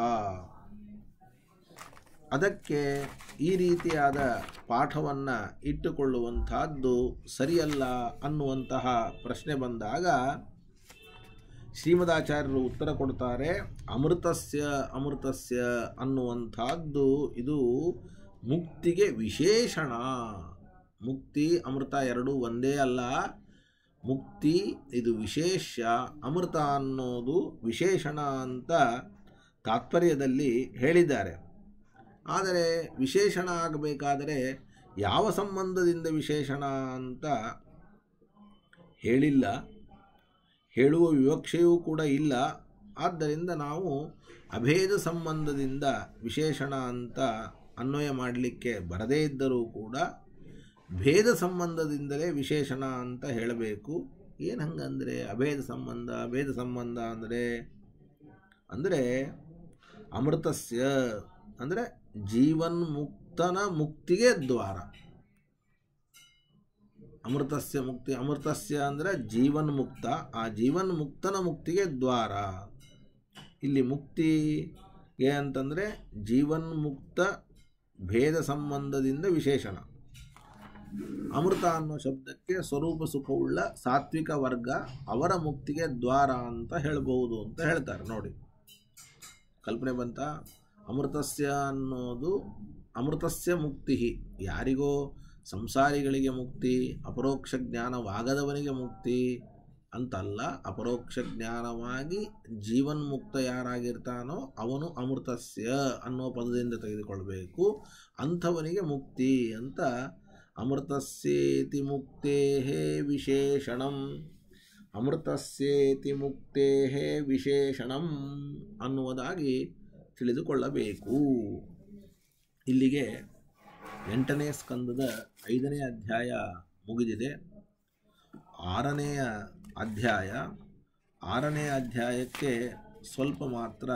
ಅದಕ್ಕೆ ಈ ರೀತಿಯಾದ ಪಾಠವನ್ನು ಇಟ್ಟುಕೊಳ್ಳುವಂತಹದ್ದು ಸರಿಯಲ್ಲ ಅನ್ನುವಂತಹ ಪ್ರಶ್ನೆ ಬಂದಾಗ ಶ್ರೀಮದಾಚಾರ್ಯರು ಉತ್ತರ ಕೊಡ್ತಾರೆ ಅಮೃತಸ್ಯ ಅಮೃತಸ್ಯ ಅನ್ನುವಂಥದ್ದು ಇದು ಮುಕ್ತಿಗೆ ವಿಶೇಷಣ ಮುಕ್ತಿ ಅಮೃತ ಎರಡು ಒಂದೇ ಅಲ್ಲ ಮುಕ್ತಿ ಇದು ವಿಶೇಷ ಅಮೃತ ಅನ್ನೋದು ವಿಶೇಷಣ ಅಂತ ತಾತ್ಪರ್ಯದಲ್ಲಿ ಹೇಳಿದ್ದಾರೆ ಆದರೆ ವಿಶೇಷಣ ಆಗಬೇಕಾದರೆ ಯಾವ ಸಂಬಂಧದಿಂದ ವಿಶೇಷಣ ಅಂತ ಹೇಳಿಲ್ಲ ಹೇಳುವ ವಿವಕ್ಷೆಯೂ ಕೂಡ ಇಲ್ಲ ಆದ್ದರಿಂದ ನಾವು ಅಭೇದ ಸಂಬಂಧದಿಂದ ವಿಶೇಷಣ ಅಂತ ಅನ್ವಯ ಮಾಡಲಿಕ್ಕೆ ಬರದೇ ಇದ್ದರೂ ಕೂಡ ಭೇದ ಸಂಬಂಧದಿಂದಲೇ ವಿಶೇಷಣ ಅಂತ ಹೇಳಬೇಕು ಏನು ಹಂಗಂದರೆ ಅಭೇದ ಸಂಬಂಧ ಭೇದ ಸಂಬಂಧ ಅಂದರೆ ಅಂದರೆ ಅಮೃತಸ್ಯ ಅಂದರೆ ಜೀವನ್ಮುಕ್ತನ ಮುಕ್ತಿಗೆ ದ್ವಾರ ಅಮೃತಸ್ಯ ಮುಕ್ತಿ ಅಮೃತಸ್ಯ ಅಂದರೆ ಜೀವನ್ಮುಕ್ತ ಆ ಜೀವನ್ಮುಕ್ತನ ಮುಕ್ತಿಗೆ ದ್ವಾರ ಇಲ್ಲಿ ಮುಕ್ತಿಗೆ ಅಂತಂದರೆ ಜೀವನ್ಮುಕ್ತ ಭೇದ ಸಂಬಂಧದಿಂದ ವಿಶೇಷಣ ಅಮೃತ ಅನ್ನೋ ಶಬ್ದಕ್ಕೆ ಸ್ವರೂಪ ಸುಖವುಳ್ಳ ಸಾತ್ವಿಕ ವರ್ಗ ಅವರ ಮುಕ್ತಿಗೆ ದ್ವಾರ ಅಂತ ಹೇಳ್ಬೋದು ಅಂತ ಹೇಳ್ತಾರೆ ನೋಡಿ ಕಲ್ಪನೆ ಬಂತ ಅಮೃತಸ್ಯ ಅನ್ನೋದು ಅಮೃತಸ್ಯ ಮುಕ್ತಿ ಯಾರಿಗೋ ಸಂಸಾರಿಗಳಿಗೆ ಮುಕ್ತಿ ಅಪರೋಕ್ಷ ಜ್ಞಾನವಾಗದವನಿಗೆ ಮುಕ್ತಿ ಅಂತಲ್ಲ ಅಪರೋಕ್ಷ ಜ್ಞಾನವಾಗಿ ಜೀವನ್ಮುಕ್ತ ಯಾರಾಗಿರ್ತಾನೋ ಅವನು ಅಮೃತಸ್ಯ ಅನ್ನೋ ಪದದಿಂದ ತೆಗೆದುಕೊಳ್ಬೇಕು ಅಂಥವನಿಗೆ ಮುಕ್ತಿ ಅಂತ ಅಮೃತಸ್ಯೇತಿ ಮುಕ್ತೇ ವಿಶೇಷಣಂ ಅಮೃತಸ್ಯೇತಿ ಮುಕ್ತೇ ವಿಶೇಷಣಂ ಅನ್ನುವುದಾಗಿ ತಿಳಿದುಕೊಳ್ಳಬೇಕು ಇಲ್ಲಿಗೆ ಎಂಟನೇ ಸ್ಕಂದದ ಐದನೇ ಅಧ್ಯಾಯ ಮುಗಿದಿದೆ ಆರನೆಯ ಅಧ್ಯಾಯ ಆರನೇ ಅಧ್ಯಾಯಕ್ಕೆ ಸ್ವಲ್ಪ ಮಾತ್ರ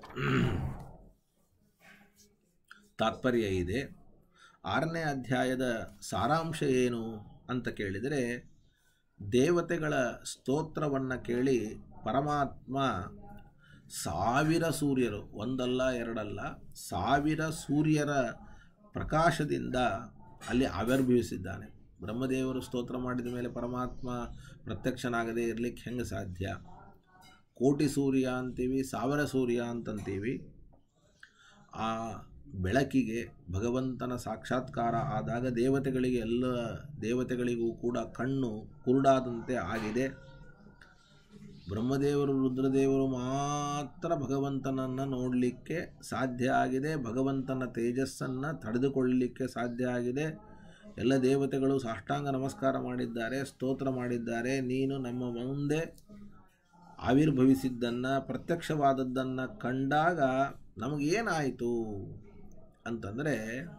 ತಾತ್ಪರ್ಯ ಇದೆ ಆರನೇ ಅಧ್ಯಾಯದ ಸಾರಾಂಶ ಏನು ಅಂತ ಕೇಳಿದರೆ ದೇವತೆಗಳ ಸ್ತೋತ್ರವನ್ನು ಕೇಳಿ ಪರಮಾತ್ಮ ಸಾವಿರ ಸೂರ್ಯರು ಒಂದಲ್ಲ ಎರಡಲ್ಲ ಸಾವಿರ ಸೂರ್ಯರ ಪ್ರಕಾಶದಿಂದ ಅಲ್ಲಿ ಆವಿರ್ಭವಿಸಿದ್ದಾನೆ ಬ್ರಹ್ಮದೇವರು ಸ್ತೋತ್ರ ಮಾಡಿದ ಮೇಲೆ ಪರಮಾತ್ಮ ಪ್ರತ್ಯಕ್ಷನಾಗದೇ ಇರಲಿಕ್ಕೆ ಹೆಂಗೆ ಸಾಧ್ಯ ಕೋಟಿ ಸೂರ್ಯ ಅಂತೀವಿ ಸಾವಿರ ಸೂರ್ಯ ಅಂತಂತೀವಿ ಆ ಬೆಳಕಿಗೆ ಭಗವಂತನ ಸಾಕ್ಷಾತ್ಕಾರ ಆದಾಗ ದೇವತೆಗಳಿಗೆ ಎಲ್ಲ ದೇವತೆಗಳಿಗೂ ಕೂಡ ಕಣ್ಣು ಕುರುಡಾದಂತೆ ಆಗಿದೆ ಬ್ರಹ್ಮದೇವರು ರುದ್ರದೇವರು ಮಾತ್ರ ಭಗವಂತನನ್ನು ನೋಡಲಿಕ್ಕೆ ಸಾಧ್ಯ ಆಗಿದೆ ಭಗವಂತನ ತೇಜಸ್ಸನ್ನು ತಡೆದುಕೊಳ್ಳಲಿಕ್ಕೆ ಸಾಧ್ಯ ಆಗಿದೆ ಎಲ್ಲ ದೇವತೆಗಳು ಸಾಷ್ಟಾಂಗ ನಮಸ್ಕಾರ ಮಾಡಿದ್ದಾರೆ ಸ್ತೋತ್ರ ಮಾಡಿದ್ದಾರೆ ನೀನು ನಮ್ಮ ಮುಂದೆ ಆವಿರ್ಭವಿಸಿದ್ದನ್ನು ಪ್ರತ್ಯಕ್ಷವಾದದ್ದನ್ನು ಕಂಡಾಗ ನಮಗೇನಾಯಿತು ಅಂತಂದರೆ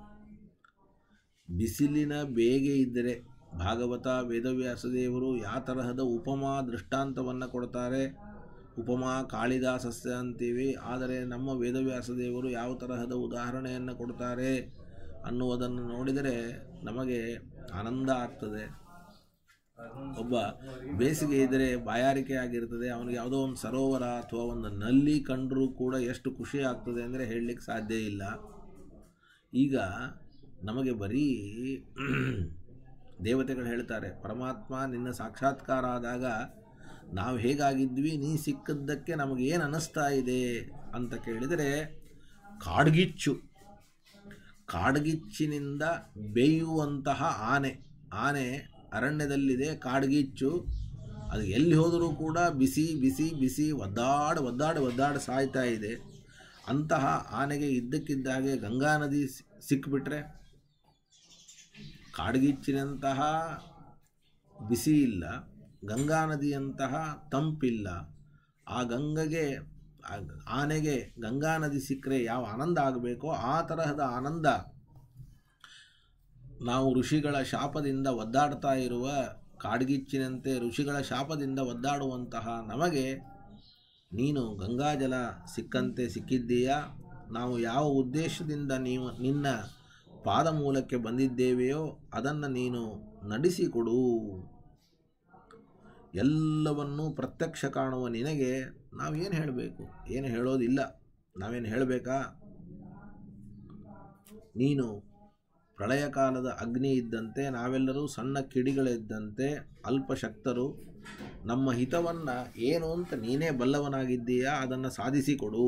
ಬಿಸಿಲಿನ ಬೇಗೆ ಇದ್ದರೆ ಭಾಗವತ ವೇದವ್ಯಾಸದೇವರು ಯಾವ ತರಹದ ಉಪಮಾ ದೃಷ್ಟಾಂತವನ್ನು ಕೊಡ್ತಾರೆ ಉಪಮಾ ಕಾಳಿದಾಸಸ್ಯ ಅಂತೀವಿ ಆದರೆ ನಮ್ಮ ವೇದವ್ಯಾಸದೇವರು ಯಾವ ತರಹದ ಉದಾಹರಣೆಯನ್ನು ಕೊಡ್ತಾರೆ ಅನ್ನುವುದನ್ನು ನೋಡಿದರೆ ನಮಗೆ ಆನಂದ ಆಗ್ತದೆ ಒಬ್ಬ ಬೇಸಿಗೆ ಇದ್ದರೆ ಬಾಯಾರಿಕೆ ಆಗಿರ್ತದೆ ಅವನಿಗೆ ಯಾವುದೋ ಒಂದು ಸರೋವರ ಅಥವಾ ಒಂದು ನಲ್ಲಿ ಕಂಡರೂ ಕೂಡ ಎಷ್ಟು ಖುಷಿ ಆಗ್ತದೆ ಅಂದರೆ ಹೇಳಲಿಕ್ಕೆ ಸಾಧ್ಯ ಇಲ್ಲ ಈಗ ನಮಗೆ ಬರೀ ದೇವತೆಗಳು ಹೇಳ್ತಾರೆ ಪರಮಾತ್ಮ ನಿನ್ನ ಸಾಕ್ಷಾತ್ಕಾರ ಆದಾಗ ನಾವು ಹೇಗಾಗಿದ್ವಿ ನೀ ಸಿಕ್ಕದ್ದಕ್ಕೆ ನಮಗೆ ಏನು ಅನ್ನಿಸ್ತಾ ಇದೆ ಅಂತ ಕೇಳಿದರೆ ಕಾಡ್ಗಿಚ್ಚು ಕಾಡ್ಗಿಚ್ಚಿನಿಂದ ಬೇಯುವಂತಹ ಆನೆ ಆನೆ ಅರಣ್ಯದಲ್ಲಿದೆ ಕಾಡ್ಗಿಚ್ಚು ಅದು ಎಲ್ಲಿ ಹೋದರೂ ಕೂಡ ಬಿಸಿ ಬಿಸಿ ಬಿಸಿ ಒದ್ದಾಡಿ ಒದ್ದಾಡಿ ಒದ್ದಾಡಿ ಸಾಯ್ತಾ ಇದೆ ಅಂತಹ ಆನೆಗೆ ಇದ್ದಕ್ಕಿದ್ದಾಗೆ ಗಂಗಾ ನದಿ ಸಿಕ್ಕಿಬಿಟ್ರೆ ಕಾಡ್ಗಿಚ್ಚಿನಂತಹ ಬಿಸಿ ಇಲ್ಲ ಗಂಗಾ ನದಿಯಂತಹ ತಂಪಿಲ್ಲ ಆ ಗಂಗೆಗೆ ಆ ಆನೆಗೆ ಗಂಗಾ ನದಿ ಸಿಕ್ಕರೆ ಯಾವ ಆನಂದ ಆಗಬೇಕೋ ಆ ತರಹದ ಆನಂದ ನಾವು ಋಷಿಗಳ ಶಾಪದಿಂದ ಒದ್ದಾಡ್ತಾ ಇರುವ ಕಾಡ್ಗಿಚ್ಚಿನಂತೆ ಋಷಿಗಳ ಶಾಪದಿಂದ ಒದ್ದಾಡುವಂತಹ ನಮಗೆ ನೀನು ಗಂಗಾಜಲ ಸಿಕ್ಕಂತೆ ಸಿಕ್ಕಿದ್ದೀಯಾ ನಾವು ಯಾವ ಉದ್ದೇಶದಿಂದ ನೀವು ನಿನ್ನ ಪಾದ ಮೂಲಕ್ಕೆ ಬಂದಿದ್ದೇವೆಯೋ ಅದನ್ನು ನೀನು ನಡೆಸಿಕೊಡು ಎಲ್ಲವನ್ನೂ ಪ್ರತ್ಯಕ್ಷ ಕಾಣುವ ನಿನಗೆ ನಾವೇನು ಹೇಳಬೇಕು ಏನು ಹೇಳೋದಿಲ್ಲ ನಾವೇನು ಹೇಳಬೇಕಾ ನೀನು ಪ್ರಳಯ ಕಾಲದ ಅಗ್ನಿ ಇದ್ದಂತೆ ನಾವೆಲ್ಲರೂ ಸಣ್ಣ ಕಿಡಿಗಳಿದ್ದಂತೆ ಅಲ್ಪಶಕ್ತರು ನಮ್ಮ ಹಿತವನ್ನು ಏನು ಅಂತ ನೀನೇ ಬಲ್ಲವನಾಗಿದ್ದೀಯಾ ಅದನ್ನು ಸಾಧಿಸಿಕೊಡು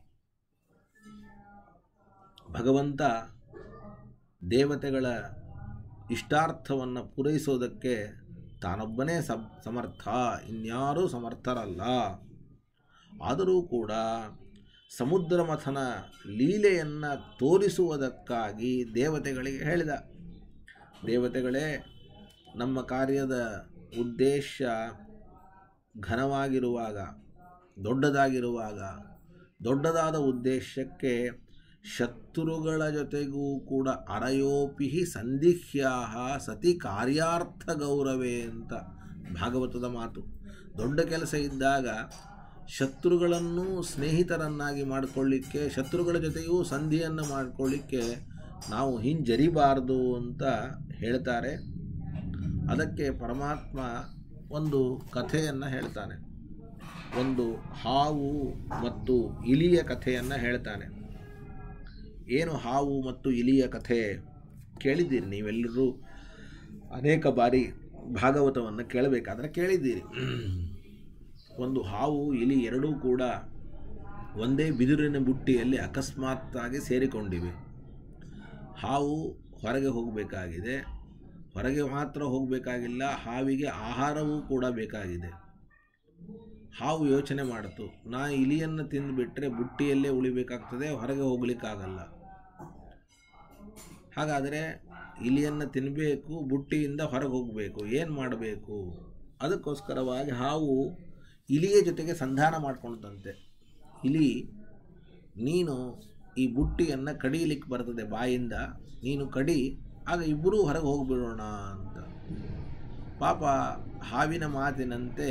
ಭಗವಂತ ದೇವತೆಗಳ ಇಷ್ಟಾರ್ಥವನ್ನು ಪೂರೈಸೋದಕ್ಕೆ ತಾನೊಬ್ಬನೇ ಸಬ್ ಸಮರ್ಥ ಇನ್ಯಾರೂ ಸಮರ್ಥರಲ್ಲ ಆದರೂ ಕೂಡ ಸಮುದ್ರ ಮಥನ ಲೀಲೆಯನ್ನು ತೋರಿಸುವುದಕ್ಕಾಗಿ ದೇವತೆಗಳಿಗೆ ಹೇಳಿದ ದೇವತೆಗಳೇ ನಮ್ಮ ಕಾರ್ಯದ ಉದ್ದೇಶ ಘನವಾಗಿರುವಾಗ ದೊಡ್ಡದಾಗಿರುವಾಗ ದೊಡ್ಡದಾದ ಉದ್ದೇಶಕ್ಕೆ ಶತ್ರುಗಳ ಜೊತೆಗೂ ಕೂಡ ಅರಯೋಪಿ ಸಂದಿಹ್ಯಾ ಸತಿ ಕಾರ್ಯಾರ್ಥ ಗೌರವೇ ಅಂತ ಭಾಗವತದ ಮಾತು ದೊಡ್ಡ ಕೆಲಸ ಇದ್ದಾಗ ಶತ್ರುಗಳನ್ನು ಸ್ನೇಹಿತರನ್ನಾಗಿ ಮಾಡಿಕೊಳ್ಳಿಕ್ಕೆ ಶತ್ರುಗಳ ಜೊತೆಯೂ ಸಂಧಿಯನ್ನು ಮಾಡಿಕೊಳ್ಳಿಕ್ಕೆ ನಾವು ಹಿಂಜರಿಬಾರ್ದು ಅಂತ ಹೇಳ್ತಾರೆ ಅದಕ್ಕೆ ಪರಮಾತ್ಮ ಒಂದು ಕಥೆಯನ್ನು ಹೇಳ್ತಾನೆ ಒಂದು ಹಾವು ಮತ್ತು ಇಲಿಯ ಕಥೆಯನ್ನು ಹೇಳ್ತಾನೆ ಏನು ಹಾವು ಮತ್ತು ಇಲಿಯ ಕಥೆ ಕೇಳಿದ್ದೀರಿ ನೀವೆಲ್ಲರೂ ಅನೇಕ ಬಾರಿ ಭಾಗವತವನ್ನು ಕೇಳಬೇಕಾದ್ರೆ ಕೇಳಿದ್ದೀರಿ ಒಂದು ಹಾವು ಇಲಿ ಎರಡೂ ಕೂಡ ಒಂದೇ ಬಿದಿರಿನ ಬುಟ್ಟಿಯಲ್ಲಿ ಅಕಸ್ಮಾತ್ತಾಗಿ ಸೇರಿಕೊಂಡಿವೆ ಹಾವು ಹೊರಗೆ ಹೋಗಬೇಕಾಗಿದೆ ಹೊರಗೆ ಮಾತ್ರ ಹೋಗಬೇಕಾಗಿಲ್ಲ ಹಾವಿಗೆ ಆಹಾರವೂ ಕೂಡ ಬೇಕಾಗಿದೆ ಹಾವು ಯೋಚನೆ ಮಾಡಿತು ನಾ ಇಲಿಯನ್ನು ತಿಂದುಬಿಟ್ರೆ ಬುಟ್ಟಿಯಲ್ಲೇ ಉಳಿಬೇಕಾಗ್ತದೆ ಹೊರಗೆ ಹೋಗ್ಲಿಕ್ಕಾಗಲ್ಲ ಹಾಗಾದರೆ ಇಲಿಯನ್ನು ತಿನ್ನಬೇಕು ಬುಟ್ಟಿಯಿಂದ ಹೊರಗೆ ಹೋಗಬೇಕು ಏನು ಮಾಡಬೇಕು ಅದಕ್ಕೋಸ್ಕರವಾಗಿ ಹಾವು ಇಲಿಯ ಜೊತೆಗೆ ಸಂಧಾನ ಮಾಡ್ಕೊಳ್ತಂತೆ ಇಲಿ ನೀನು ಈ ಬುಟ್ಟಿಯನ್ನು ಕಡಿಯಲಿಕ್ಕೆ ಬರ್ತದೆ ಬಾಯಿಂದ ನೀನು ಕಡಿ ಆಗ ಇಬ್ಬರೂ ಹೊರಗೆ ಹೋಗಿಬಿಡೋಣ ಅಂತ ಪಾಪ ಹಾವಿನ ಮಾತಿನಂತೆ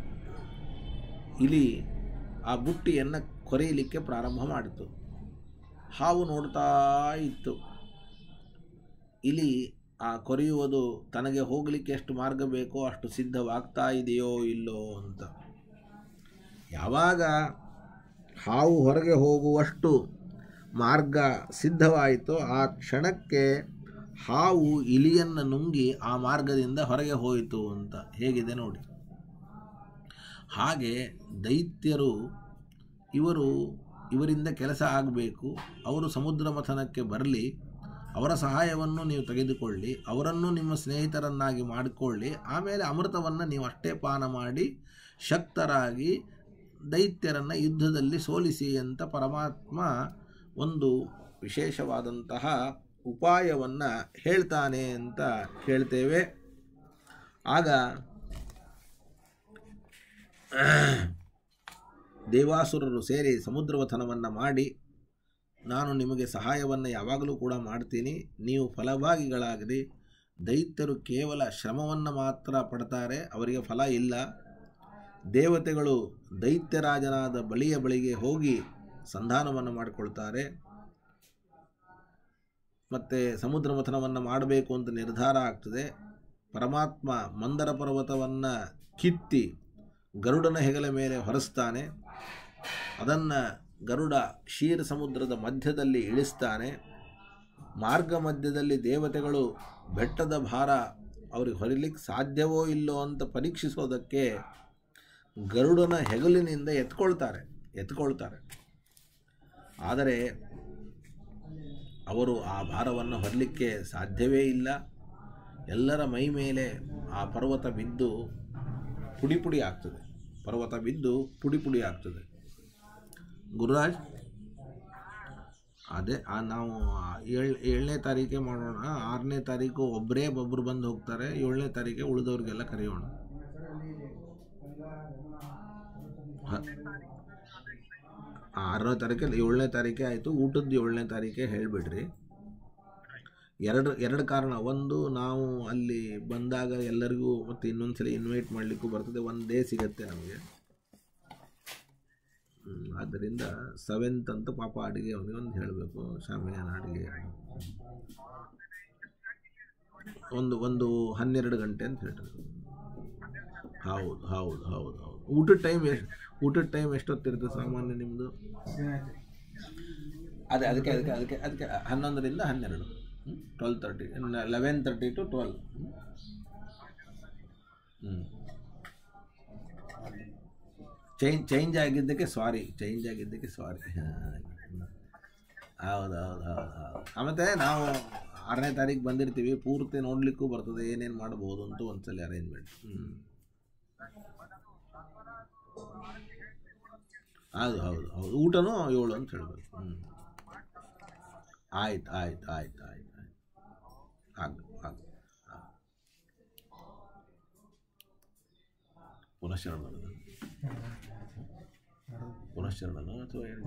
ಇಲಿ ಆ ಬುಟ್ಟಿಯನ್ನು ಕೊರೆಯಲಿಕ್ಕೆ ಪ್ರಾರಂಭ ಮಾಡಿತು ಹಾವು ನೋಡ್ತಾ ಇತ್ತು ಇಲಿ ಆ ಕೊರೆಯುವುದು ತನಗೆ ಹೋಗಲಿಕ್ಕೆ ಎಷ್ಟು ಮಾರ್ಗ ಬೇಕೋ ಅಷ್ಟು ಸಿದ್ಧವಾಗ್ತಾ ಇದೆಯೋ ಇಲ್ಲೋ ಅಂತ ಯಾವಾಗ ಹಾವು ಹೊರಗೆ ಹೋಗುವಷ್ಟು ಮಾರ್ಗ ಸಿದ್ಧವಾಯಿತೋ ಆ ಕ್ಷಣಕ್ಕೆ ಹಾವು ಇಲಿಯನ್ನು ನುಂಗಿ ಆ ಮಾರ್ಗದಿಂದ ಹೊರಗೆ ಹೋಯಿತು ಅಂತ ಹೇಗಿದೆ ನೋಡಿ ಹಾಗೆ ದೈತ್ಯರು ಇವರು ಇವರಿಂದ ಕೆಲಸ ಆಗಬೇಕು ಅವರು ಸಮುದ್ರ ಮಥನಕ್ಕೆ ಬರಲಿ ಅವರ ಸಹಾಯವನ್ನು ನೀವು ತೆಗೆದುಕೊಳ್ಳಿ ಅವರನ್ನು ನಿಮ್ಮ ಸ್ನೇಹಿತರನ್ನಾಗಿ ಮಾಡಿಕೊಳ್ಳಿ ಆಮೇಲೆ ಅಮೃತವನ್ನು ನೀವು ಅಷ್ಟೇ ಪಾನ ಮಾಡಿ ಶಕ್ತರಾಗಿ ದೈತ್ಯರನ್ನು ಯುದ್ಧದಲ್ಲಿ ಸೋಲಿಸಿ ಅಂತ ಪರಮಾತ್ಮ ಒಂದು ವಿಶೇಷವಾದಂತಹ ಉಪಾಯವನ್ನು ಹೇಳ್ತಾನೆ ಅಂತ ಕೇಳ್ತೇವೆ ಆಗ ದೇವಾಸುರರು ಸೇರಿ ಸಮುದ್ರವಥನವನ್ನು ಮಾಡಿ ನಾನು ನಿಮಗೆ ಸಹಾಯವನ್ನು ಯಾವಾಗಲೂ ಕೂಡ ಮಾಡ್ತೀನಿ ನೀವು ಫಲಭಾಗಿಗಳಾಗಿರಿ ದೈತ್ಯರು ಕೇವಲ ಶ್ರಮವನ್ನು ಮಾತ್ರ ಪಡ್ತಾರೆ ಅವರಿಗೆ ಫಲ ಇಲ್ಲ ದೇವತೆಗಳು ದೈತ್ಯರಾಜನಾದ ಬಳಿಯ ಬಳಿಗೆ ಹೋಗಿ ಸಂಧಾನವನ್ನು ಮಾಡಿಕೊಳ್ತಾರೆ ಮತ್ತು ಸಮುದ್ರ ಮಥನವನ್ನು ಮಾಡಬೇಕು ಅಂತ ನಿರ್ಧಾರ ಆಗ್ತದೆ ಪರಮಾತ್ಮ ಮಂದರ ಪರ್ವತವನ್ನು ಕಿತ್ತಿ ಗರುಡನ ಹೆಗಲ ಮೇಲೆ ಹೊರಸ್ತಾನೆ ಅದನ್ನು ಗರುಡ ಕ್ಷೀರ ಸಮುದ್ರದ ಮಧ್ಯದಲ್ಲಿ ಇಳಿಸ್ತಾನೆ ಮಾರ್ಗ ಮಧ್ಯದಲ್ಲಿ ದೇವತೆಗಳು ಬೆಟ್ಟದ ಭಾರ ಅವ್ರಿಗೆ ಹೊರಲಿಕ್ಕೆ ಸಾಧ್ಯವೋ ಇಲ್ಲೋ ಅಂತ ಪರೀಕ್ಷಿಸೋದಕ್ಕೆ ಗರುಡನ ಹೆಗಲಿನಿಂದ ಎತ್ಕೊಳ್ತಾರೆ ಎತ್ಕೊಳ್ತಾರೆ ಆದರೆ ಅವರು ಆ ಭಾರವನ್ನು ಹೊರಲಿಕ್ಕೆ ಸಾಧ್ಯವೇ ಇಲ್ಲ ಎಲ್ಲರ ಮೈ ಮೇಲೆ ಆ ಪರ್ವತ ಬಿದ್ದು ಪುಡಿ ಪುಡಿ ಆಗ್ತದೆ ಪರ್ವತ ಬಿದ್ದು ಪುಡಿ ಪುಡಿ ಆಗ್ತದೆ ಗುರುರಾಜ್ ಅದೇ ಆ ನಾವು ಏಳ್ ಏಳನೇ ತಾರೀಕೆ ಮಾಡೋಣ ಆರನೇ ತಾರೀಕು ಒಬ್ಬರೇ ಒಬ್ಬರು ಬಂದು ಹೋಗ್ತಾರೆ ಏಳನೇ ತಾರೀಕೆ ಉಳಿದವ್ರಿಗೆಲ್ಲ ಕರೆಯೋಣ ಹ- ಆರನೇ ತಾರೀಕೆ ಏಳನೇ ತಾರೀಕೆ ಆಯಿತು ಊಟದ್ದು ಏಳನೇ ತಾರೀಕೆ ಹೇಳಿಬಿಡ್ರಿ ಎರಡು ಎರಡು ಕಾರಣ ಒಂದು ನಾವು ಅಲ್ಲಿ ಬಂದಾಗ ಎಲ್ಲರಿಗೂ ಮತ್ತು ಇನ್ನೊಂದು ಸಲ ಇನ್ವೈಟ್ ಮಾಡಲಿಕ್ಕೂ ಬರ್ತದೆ ಒಂದು ಡೇ ಸಿಗತ್ತೆ ನಮಗೆ ಹ್ಮ್, ಆದ್ದರಿಂದ ಸೆವೆಂತ್ ಅಂತ ಪಾಪ ಅಡುಗೆ ಅವನಿಗೆ ಒಂದು ಹೇಳಬೇಕು ಶಾಮಿಯಾನ ಅಡುಗೆ ಒಂದು ಒಂದು ಹನ್ನೆರಡು ಗಂಟೆ ಅಂತ ಹೇಳ್ರಿ ಹೌದು ಹೌದು ಹೌದು ಹೌದು ಊಟದ ಟೈಮ್ ಎಷ್ಟು ಊಟದ ಟೈಮ್ ಎಷ್ಟೊತ್ತಿರುತ್ತೆ ಸಾಮಾನ್ಯ ನಿಮ್ಮದು ಅದೇ ಅದಕ್ಕೆ ಅದಕ್ಕೆ ಅದಕ್ಕೆ ಅದಕ್ಕೆ ಹನ್ನೊಂದರಿಂದ ಹನ್ನೆರಡು twelve thirty eleven thirty to twelve ಹ್ಞೂ ಚೇಂಜ್ ಚೇಂಜ್ ಆಗಿದ್ದಕ್ಕೆ ಸಾರಿ ಚೇಂಜ್ ಆಗಿದ್ದಕ್ಕೆ ಸಾರಿ ಹೌದು ಹೌದು ಹೌದು ಹೌದು ಮತ್ತು ನಾವು ಆರನೇ ತಾರೀಕು ಬಂದಿರ್ತೀವಿ ಪೂರ್ತಿ ನೋಡಲಿಕ್ಕೂ ಬರ್ತದೆ ಏನೇನು ಮಾಡ್ಬೋದು ಅಂತ ಒಂದ್ಸಲ ಅರೇಂಜ್ಮೆಂಟ್ ಹ್ಞೂ ಹೌದು ಹೌದು ಹೌದು ಊಟನೂ ಏಳು ಅಂತ ಹೇಳ್ಬೇಕು ಹ್ಞೂ ಆಯ್ತು ಆಯ್ತು ಆಯ್ತು ಆಯ್ತು ಆಯ್ತು ಆಗ ಆಗ ಪುನಶ್ಚರಣ ಪುನಶ್ಚರಣನ ಅಥವಾ ಏನು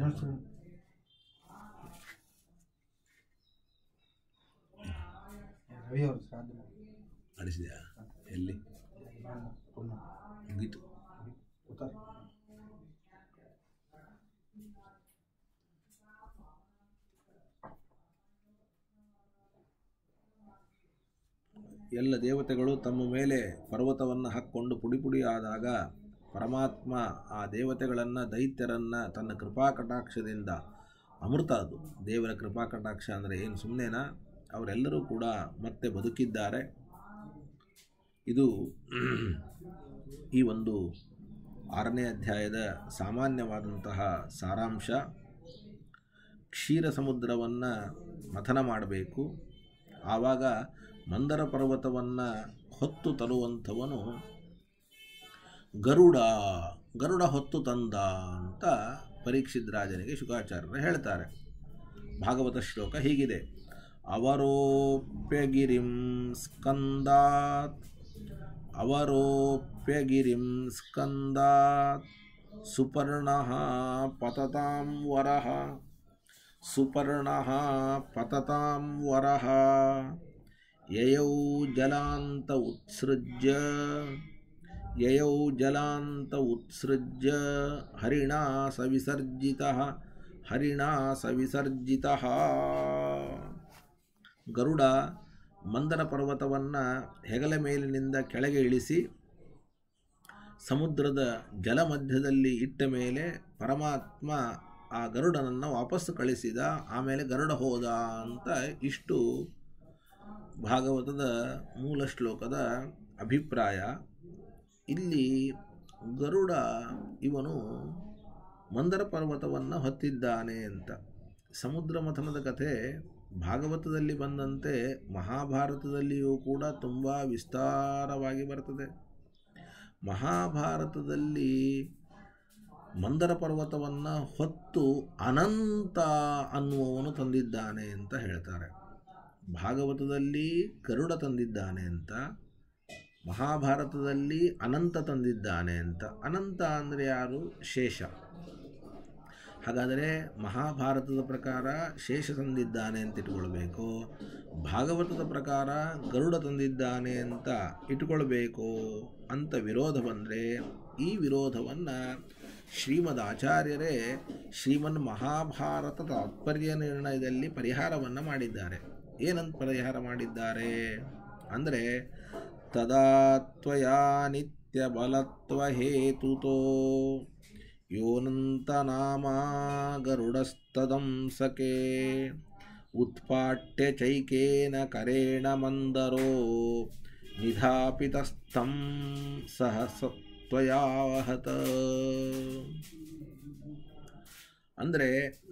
ರವಿ ಅವರು ಶ್ರಾದ್ದ ನಡೆಸಿದ್ಯಾ ಎಲ್ಲಿ ಮುಗೀತು ಗೊತ್ತಾ ಎಲ್ಲ ದೇವತೆಗಳು ತಮ್ಮ ಮೇಲೆ ಪರ್ವತವನ್ನು ಹಾಕ್ಕೊಂಡು ಪುಡಿ ಪುಡಿ ಆದಾಗ ಪರಮಾತ್ಮ ಆ ದೇವತೆಗಳನ್ನು ದೈತ್ಯರನ್ನು ತನ್ನ ಕೃಪಾ ಕಟಾಕ್ಷದಿಂದ ಅಮೃತ ಅದು ದೇವರ ಕೃಪಾ ಕಟಾಕ್ಷ ಅಂದರೆ ಏನು ಸುಮ್ಮನೆನಾ ಅವರೆಲ್ಲರೂ ಕೂಡ ಮತ್ತೆ ಬದುಕಿದ್ದಾರೆ ಇದು ಈ ಒಂದು ಆರನೇ ಅಧ್ಯಾಯದ ಸಾಮಾನ್ಯವಾದಂತಹ ಸಾರಾಂಶ ಕ್ಷೀರ ಸಮುದ್ರವನ್ನು ಮಥನ ಮಾಡಬೇಕು ಆವಾಗ ಮಂದರ ಪರ್ವತವನ್ನು ಹೊತ್ತು ತರುವಂಥವನು ಗರುಡ ಗರುಡ ಹೊತ್ತು ತಂದ ಅಂತ ಪರೀಕ್ಷಿತ್ ರಾಜನಿಗೆ ಶುಕಾಚಾರ್ಯರು ಹೇಳ್ತಾರೆ ಭಾಗವತ ಶ್ಲೋಕ ಹೀಗಿದೆ ಅವರೋಪ್ಯಗಿರಿಂ ಸ್ಕಂದಾತ್ ಅವರೋಪ್ಯಗಿರಿಂ ಸ್ಕಂದಾತ್ ಸುಪರ್ಣ ಪತತಾಂ ವರಃ ಸುಪರ್ಣ ಪತತಾಂ ವರಃ ಯಯೌ ಜಲಾಂತ ಉತ್ಸೃಜ್ಯ ಯಯೌ ಜಲಾಂತ ಉತ್ಸೃಜ್ಯ ಹರಿಣಾ ಸವಿಸರ್ಜಿತಃ ಹರಿಣಾ ಸವಿಸರ್ಜಿತಃ ಗರುಡ ಮಂದರ ಪರ್ವತವನ್ನು ಹೆಗಲ ಮೇಲಿನಿಂದ ಕೆಳಗೆ ಇಳಿಸಿ ಸಮುದ್ರದ ಜಲ ಮಧ್ಯದಲ್ಲಿ ಇಟ್ಟ ಮೇಲೆ ಪರಮಾತ್ಮ ಆ ಗರುಡನನ್ನು ವಾಪಸ್ಸು ಕಳಿಸಿದ ಆಮೇಲೆ ಗರುಡ ಹೋದ ಅಂತ ಇಷ್ಟು ಭಾಗವತದ ಮೂಲ ಶ್ಲೋಕದ ಅಭಿಪ್ರಾಯ ಇಲ್ಲಿ ಗರುಡ ಇವನು ಮಂದರ ಪರ್ವತವನ್ನು ಹೊತ್ತಿದ್ದಾನೆ ಅಂತ ಸಮುದ್ರ ಮಥನದ ಕಥೆ ಭಾಗವತದಲ್ಲಿ ಬಂದಂತೆ ಮಹಾಭಾರತದಲ್ಲಿಯೂ ಕೂಡ ತುಂಬ ವಿಸ್ತಾರವಾಗಿ ಬರ್ತದೆ ಮಹಾಭಾರತದಲ್ಲಿ ಮಂದರ ಪರ್ವತವನ್ನು ಹೊತ್ತು ಅನಂತ ಅನ್ನುವವನು ತಂದಿದ್ದಾನೆ ಅಂತ ಹೇಳ್ತಾರೆ ಭಾಗವತದಲ್ಲಿ ಗರುಡ ತಂದಿದ್ದಾನೆ ಅಂತ ಮಹಾಭಾರತದಲ್ಲಿ ಅನಂತ ತಂದಿದ್ದಾನೆ ಅಂತ ಅನಂತ ಅಂದರೆ ಯಾರು ಶೇಷ ಹಾಗಾದರೆ ಮಹಾಭಾರತದ ಪ್ರಕಾರ ಶೇಷ ತಂದಿದ್ದಾನೆ ಅಂತ ಇಟ್ಕೊಳ್ಬೇಕು ಭಾಗವತದ ಪ್ರಕಾರ ಗರುಡ ತಂದಿದ್ದಾನೆ ಅಂತ ಇಟ್ಕೊಳ್ಬೇಕು ಅಂತ ವಿರೋಧ ಬಂದರೆ ಈ ವಿರೋಧವನ್ನು ಶ್ರೀಮದ್ ಆಚಾರ್ಯರೇ ಶ್ರೀಮನ್ ಮಹಾಭಾರತ ತಾತ್ಪರ್ಯ ನಿರ್ಣಯದಲ್ಲಿ ಪರಿಹಾರವನ್ನು ಮಾಡಿದ್ದಾರೆ ಏನಂತ ಪರಿಹಾರ ಮಾಡಿದ್ದಾರೆ ಅಂದರೆ ತದಾತ್ವಯಾ ನಿತ್ಯ ಬಲತ್ವ ಹೇತುತೋ ಯೋನಂತನಾಮಾ ಗರುಡಸ್ತದಂಸಕೆ ಉತ್ಪಾಟ್ಯ ಚೈಕೇನ ಕರೇಣ ಮಂದರೋ ನಿಧಾಪಿತಸ್ಥಂ ಸಹಸತ್ವಯಾವಹತ ಅಂದರೆ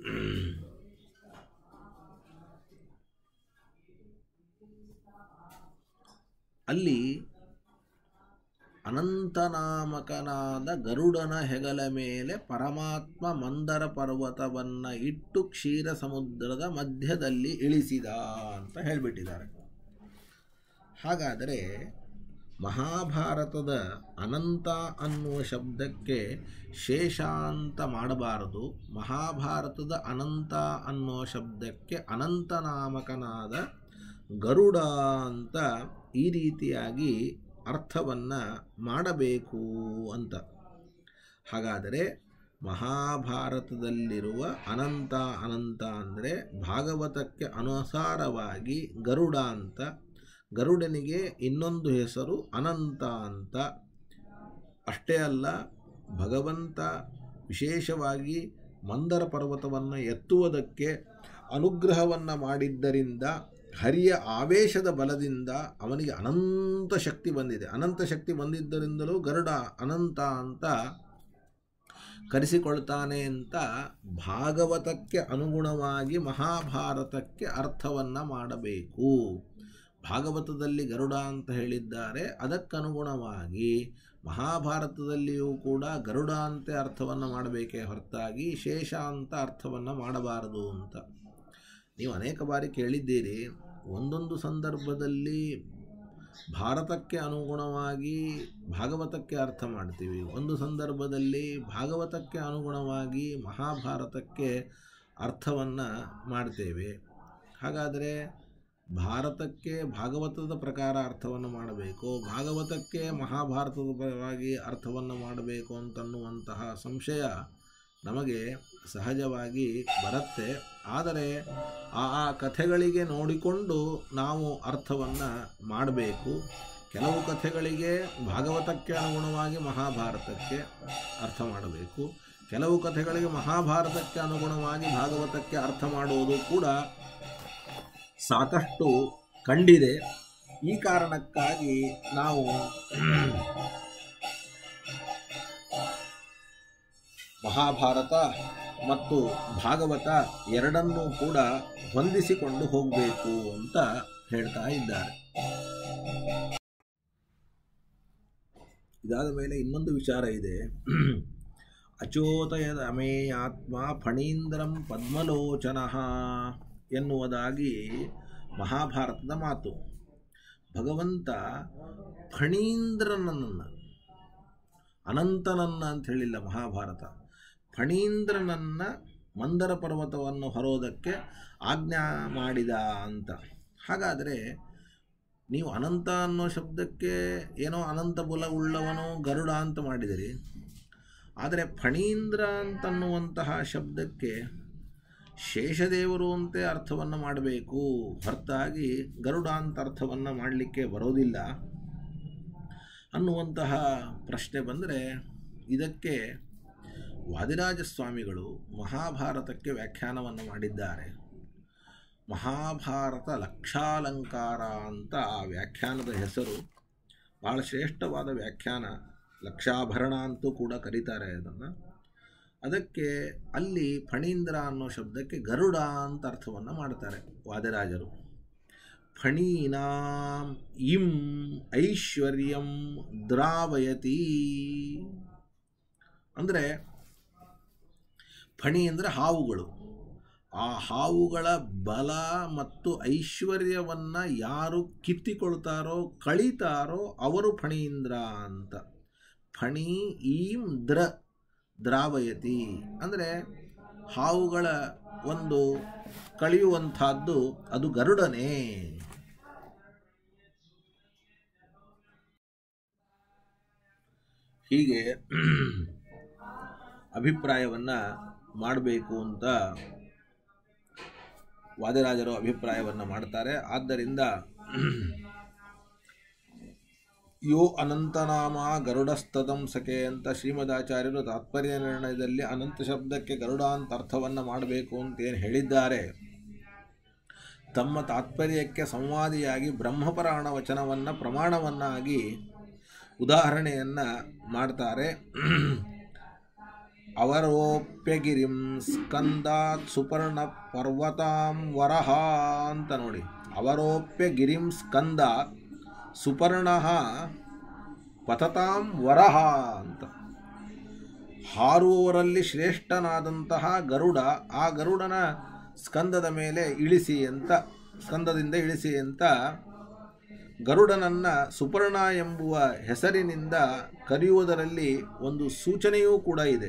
ಅಲ್ಲಿ ಅನಂತನಾಮಕನಾದ ಗರುಡನ ಹೆಗಲ ಮೇಲೆ ಪರಮಾತ್ಮ ಮಂದರ ಪರ್ವತವನ್ನು ಇಟ್ಟು ಕ್ಷೀರ ಸಮುದ್ರದ ಮಧ್ಯದಲ್ಲಿ ಇಳಿಸಿದ ಅಂತ ಹೇಳಿಬಿಟ್ಟಿದ್ದಾರೆ ಹಾಗಾದರೆ ಮಹಾಭಾರತದ ಅನಂತ ಅನ್ನುವ ಶಬ್ದಕ್ಕೆ ಶೇಷ ಅಂತ ಮಾಡಬಾರದು ಮಹಾಭಾರತದ ಅನಂತ ಅನ್ನುವ ಶಬ್ದಕ್ಕೆ ಅನಂತನಾಮಕನಾದ ಗರುಡ ಅಂತ ಈ ರೀತಿಯಾಗಿ ಅರ್ಥವನ್ನು ಮಾಡಬೇಕು ಅಂತ ಹಾಗಾದರೆ ಮಹಾಭಾರತದಲ್ಲಿರುವ ಅನಂತ ಅನಂತ ಅಂದರೆ ಭಾಗವತಕ್ಕೆ ಅನುಸಾರವಾಗಿ ಗರುಡ ಅಂತ ಗರುಡನಿಗೆ ಇನ್ನೊಂದು ಹೆಸರು ಅನಂತ ಅಂತ ಅಷ್ಟೇ ಅಲ್ಲ ಭಗವಂತ ವಿಶೇಷವಾಗಿ ಮಂದರ ಪರ್ವತವನ್ನು ಎತ್ತುವುದಕ್ಕೆ ಅನುಗ್ರಹವನ್ನು ಮಾಡಿದ್ದರಿಂದ ಹರಿಯ ಆವೇಶದ ಬಲದಿಂದ ಅವನಿಗೆ ಅನಂತ ಶಕ್ತಿ ಬಂದಿದೆ ಅನಂತ ಶಕ್ತಿ ಬಂದಿದ್ದರಿಂದಲೂ ಗರುಡ ಅನಂತ ಅಂತ ಕರೆಸಿಕೊಳ್ತಾನೆ ಅಂತ ಭಾಗವತಕ್ಕೆ ಅನುಗುಣವಾಗಿ ಮಹಾಭಾರತಕ್ಕೆ ಅರ್ಥವನ್ನು ಮಾಡಬೇಕು ಭಾಗವತದಲ್ಲಿ ಗರುಡ ಅಂತ ಹೇಳಿದ್ದಾರೆ ಅದಕ್ಕನುಗುಣವಾಗಿ ಮಹಾಭಾರತದಲ್ಲಿಯೂ ಕೂಡ ಗರುಡ ಅಂತ ಅರ್ಥವನ್ನು ಮಾಡಬೇಕೇ ಹೊರತಾಗಿ ಶೇಷ ಅಂತ ಅರ್ಥವನ್ನು ಮಾಡಬಾರದು ಅಂತ ನೀವು ಅನೇಕ ಬಾರಿ ಕೇಳಿದ್ದೀರಿ ಒಂದೊಂದು ಸಂದರ್ಭದಲ್ಲಿ ಭಾರತಕ್ಕೆ ಅನುಗುಣವಾಗಿ ಭಾಗವತಕ್ಕೆ ಅರ್ಥ ಮಾಡ್ತೀವಿ ಒಂದು ಸಂದರ್ಭದಲ್ಲಿ ಭಾಗವತಕ್ಕೆ ಅನುಗುಣವಾಗಿ ಮಹಾಭಾರತಕ್ಕೆ ಅರ್ಥವನ್ನು ಮಾಡ್ತೇವೆ ಹಾಗಾದರೆ ಭಾರತಕ್ಕೆ ಭಾಗವತದ ಪ್ರಕಾರ ಅರ್ಥವನ್ನು ಮಾಡಬೇಕು ಭಾಗವತಕ್ಕೆ ಮಹಾಭಾರತದ ಪರವಾಗಿ ಅರ್ಥವನ್ನು ಮಾಡಬೇಕು ಅಂತನ್ನುವಂತಹ ಸಂಶಯ ನಮಗೆ ಸಹಜವಾಗಿ ಬರುತ್ತೆ ಆದರೆ ಆ ಆ ಕಥೆಗಳಿಗೆ ನೋಡಿಕೊಂಡು ನಾವು ಅರ್ಥವನ್ನು ಮಾಡಬೇಕು ಕೆಲವು ಕಥೆಗಳಿಗೆ ಭಾಗವತಕ್ಕೆ ಅನುಗುಣವಾಗಿ ಮಹಾಭಾರತಕ್ಕೆ ಅರ್ಥ ಮಾಡಬೇಕು ಕೆಲವು ಕಥೆಗಳಿಗೆ ಮಹಾಭಾರತಕ್ಕೆ ಅನುಗುಣವಾಗಿ ಭಾಗವತಕ್ಕೆ ಅರ್ಥ ಮಾಡುವುದು ಕೂಡ ಸಾಕಷ್ಟು ಕಂಡಿದೆ ಈ ಕಾರಣಕ್ಕಾಗಿ ನಾವು ಮಹಾಭಾರತ ಮತ್ತು ಭಾಗವತ ಎರಡನ್ನೂ ಕೂಡ ಹೊಂದಿಸಿಕೊಂಡು ಹೋಗಬೇಕು ಅಂತ ಹೇಳ್ತಾ ಇದ್ದಾರೆ ಇದಾದ ಮೇಲೆ ಇನ್ನೊಂದು ವಿಚಾರ ಇದೆ ಅಚೋತಯದ ಅಮೇಯಾತ್ಮ ಫಣೀಂದ್ರಂ ಪದ್ಮಲೋಚನ ಎನ್ನುವುದಾಗಿ ಮಹಾಭಾರತದ ಮಾತು ಭಗವಂತ ಫಣೀಂದ್ರನನ್ನು ಅನಂತನನ್ನ ಅಂತ ಹೇಳಿಲ್ಲ ಮಹಾಭಾರತ ಫಣೀಂದ್ರನನ್ನ ಮಂದರ ಪರ್ವತವನ್ನು ಹೊರೋದಕ್ಕೆ ಆಜ್ಞಾ ಮಾಡಿದ ಅಂತ ಹಾಗಾದರೆ ನೀವು ಅನಂತ ಅನ್ನೋ ಶಬ್ದಕ್ಕೆ ಏನೋ ಅನಂತ ಬುಲ ಉಳ್ಳವನು ಗರುಡ ಅಂತ ಮಾಡಿದಿರಿ ಆದರೆ ಫಣೀಂದ್ರ ಅಂತನ್ನುವಂತಹ ಶಬ್ದಕ್ಕೆ ಶೇಷದೇವರು ಅಂತೆ ಅರ್ಥವನ್ನು ಮಾಡಬೇಕು ಹೊರತಾಗಿ ಗರುಡ ಅಂತ ಅರ್ಥವನ್ನು ಮಾಡಲಿಕ್ಕೆ ಬರೋದಿಲ್ಲ ಅನ್ನುವಂತಹ ಪ್ರಶ್ನೆ ಬಂದರೆ ಇದಕ್ಕೆ ವಾದಿರಾಜ ಸ್ವಾಮಿಗಳು ಮಹಾಭಾರತಕ್ಕೆ ವ್ಯಾಖ್ಯಾನವನ್ನು ಮಾಡಿದ್ದಾರೆ ಮಹಾಭಾರತ ಲಕ್ಷಾಲಂಕಾರ ಅಂತ ಆ ವ್ಯಾಖ್ಯಾನದ ಹೆಸರು ಭಾಳ ಶ್ರೇಷ್ಠವಾದ ವ್ಯಾಖ್ಯಾನ ಲಕ್ಷಾಭರಣ ಅಂತೂ ಕೂಡ ಕರೀತಾರೆ ಅದನ್ನು ಅದಕ್ಕೆ ಅಲ್ಲಿ ಫಣೀಂದ್ರ ಅನ್ನೋ ಶಬ್ದಕ್ಕೆ ಗರುಡ ಅಂತ ಅರ್ಥವನ್ನು ಮಾಡ್ತಾರೆ ವಾದಿರಾಜರು ಫಣೀನಾಂ ಇಂ ಐಶ್ವರ್ಯಂ ದ್ರಾವಯತಿ ಅಂದರೆ ಫಣಿ ಅಂದರೆ ಹಾವುಗಳು ಆ ಹಾವುಗಳ ಬಲ ಮತ್ತು ಐಶ್ವರ್ಯವನ್ನು ಯಾರು ಕಿತ್ತಿಕೊಳ್ತಾರೋ ಕಳೀತಾರೋ ಅವರು ಫಣೀಂದ್ರ ಅಂತ ಫಣಿ ಈಂ ದ್ರ ದ್ರಾವಯತಿ ಅಂದರೆ ಹಾವುಗಳ ಒಂದು ಕಳೆಯುವಂಥದ್ದು ಅದು ಗರುಡನೇ ಹೀಗೆ ಅಭಿಪ್ರಾಯವನ್ನು ಮಾಡಬೇಕು ಅಂತ ವಾದಿರಾಜರು ಅಭಿಪ್ರಾಯವನ್ನು ಮಾಡ್ತಾರೆ ಆದ್ದರಿಂದ ಯೋ ಅನಂತನಾಮ ಗರುಡಸ್ತದಂ ಸಖೆ ಅಂತ ಶ್ರೀಮದಾಚಾರ್ಯರು ತಾತ್ಪರ್ಯ ನಿರ್ಣಯದಲ್ಲಿ ಅನಂತ ಶಬ್ದಕ್ಕೆ ಗರುಡ ಅಂತ ಅರ್ಥವನ್ನು ಮಾಡಬೇಕು ಅಂತೇನು ಹೇಳಿದ್ದಾರೆ ತಮ್ಮ ತಾತ್ಪರ್ಯಕ್ಕೆ ಸಂವಾದಿಯಾಗಿ ಬ್ರಹ್ಮಪುರಾಣ ವಚನವನ್ನು ಪ್ರಮಾಣವನ್ನಾಗಿ ಉದಾಹರಣೆಯನ್ನು ಮಾಡ್ತಾರೆ ಅವರೋಪ್ಯಗಿರಿಂ ಸ್ಕಂದಾತ್ ಸುಪರ್ಣ ಪರ್ವತಾಂ ವರಹ ಅಂತ ನೋಡಿ ಅವರೋಪ್ಯ ಗಿರಿಂ ಸ್ಕಂದಾತ್ ಸುಪರ್ಣ ಪತತಾಂ ವರಹ ಅಂತ ಹಾರುವವರಲ್ಲಿ ಶ್ರೇಷ್ಠನಾದಂತಹ ಗರುಡ ಆ ಗರುಡನ ಸ್ಕಂದದ ಮೇಲೆ ಇಳಿಸಿ ಅಂತ ಸ್ಕಂದದಿಂದ ಇಳಿಸಿ ಅಂತ ಗರುಡನನ್ನು ಸುಪರ್ಣ ಎಂಬುವ ಹೆಸರಿನಿಂದ ಕರೆಯುವುದರಲ್ಲಿ ಒಂದು ಸೂಚನೆಯೂ ಕೂಡ ಇದೆ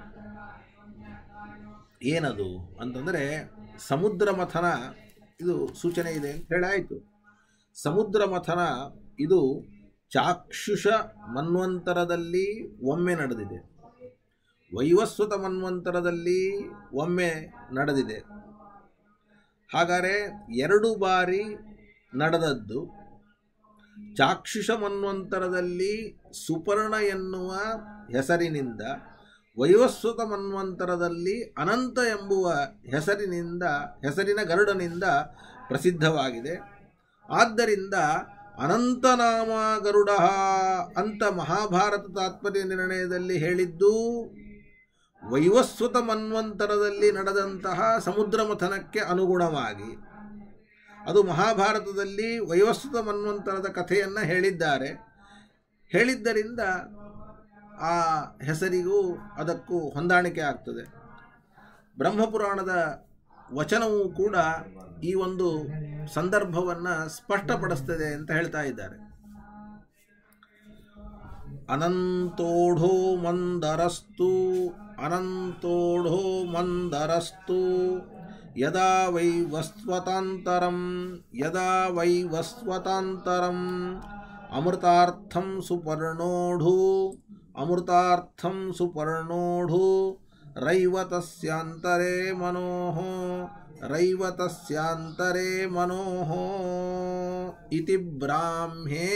ಏನದು ಅಂತಂದರೆ ಸಮುದ್ರ ಮಥನ ಇದು ಸೂಚನೆ ಇದೆ ಅಂತ ಹೇಳಾಯಿತು ಸಮುದ್ರ ಮಥನ ಇದು ಚಾಕ್ಷುಷ ಮನ್ವಂತರದಲ್ಲಿ ಒಮ್ಮೆ ನಡೆದಿದೆ ವೈವಸ್ವತ ಮನ್ವಂತರದಲ್ಲಿ ಒಮ್ಮೆ ನಡೆದಿದೆ ಹಾಗಾದರೆ ಎರಡು ಬಾರಿ ನಡೆದದ್ದು ಚಾಕ್ಷುಷ ಮನ್ವಂತರದಲ್ಲಿ ಸುಪರ್ಣ ಎನ್ನುವ ಹೆಸರಿನಿಂದ ವೈವಸ್ವತ ಮನ್ವಂತರದಲ್ಲಿ ಅನಂತ ಎಂಬುವ ಹೆಸರಿನಿಂದ ಹೆಸರಿನ ಗರುಡನಿಂದ ಪ್ರಸಿದ್ಧವಾಗಿದೆ ಆದ್ದರಿಂದ ಅನಂತನಾಮ ಗರುಡ ಅಂತ ಮಹಾಭಾರತ ತಾತ್ಪರ್ಯ ನಿರ್ಣಯದಲ್ಲಿ ಹೇಳಿದ್ದು ವೈವಸ್ವತ ಮನ್ವಂತರದಲ್ಲಿ ನಡೆದಂತಹ ಸಮುದ್ರ ಮಥನಕ್ಕೆ ಅನುಗುಣವಾಗಿ ಅದು ಮಹಾಭಾರತದಲ್ಲಿ ವೈವಸ್ವತ ಮನ್ವಂತರದ ಕಥೆಯನ್ನು ಹೇಳಿದ್ದಾರೆ ಹೇಳಿದ್ದರಿಂದ ಆ ಹೆಸರಿಗೂ ಅದಕ್ಕೂ ಹೊಂದಾಣಿಕೆ ಆಗ್ತದೆ ಬ್ರಹ್ಮಪುರಾಣದ ವಚನವೂ ಕೂಡ ಈ ಒಂದು ಸಂದರ್ಭವನ್ನು ಸ್ಪಷ್ಟಪಡಿಸ್ತದೆ ಅಂತ ಹೇಳ್ತಾ ಇದ್ದಾರೆ ಅನಂತೋಢೋ ಮಂದರಸ್ತು ಅನಂತೋಢೋ ಮಂದರಸ್ತು ಯದಾ ವೈ ವಸ್ವತಾಂತರಂ ಯದಾ ವೈ ವಸ್ವತಾಂತರಂ ಅಮೃತಾರ್ಥಂ ಸುಪರ್ಣೋಢು ಅಮೃತಾರ್ಥಂ ಸುಪರ್ಣೋಢು ರೈವತಸ್ಯಾಂತರೇ ಮನೋಃ ರೈವತಸ್ಯಾಂತರೇ ಮನೋಃ ಇತಿ ಬ್ರಾಹ್ಮೇ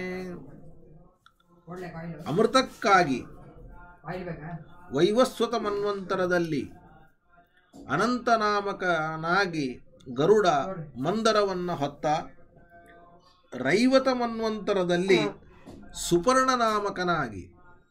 ಕೊಡ್ಲೆ ಕಾಯಿಲು ಅಮೃತಕ್ಕಾಗಿ ಕಾಯಿಲ್ ಬೇಕಾ ವೈವಸ್ವತ ಮನ್ವಂತರದಲ್ಲಿ ಅನಂತನಾಮಕನಾಗಿ ಗರುಡ ಮಂದರವನ್ನು ಹೊತ್ತ ರೈವತ ಮನ್ವಂತರದಲ್ಲಿ ಸುಪರ್ಣನಾಮಕನಾಗಿ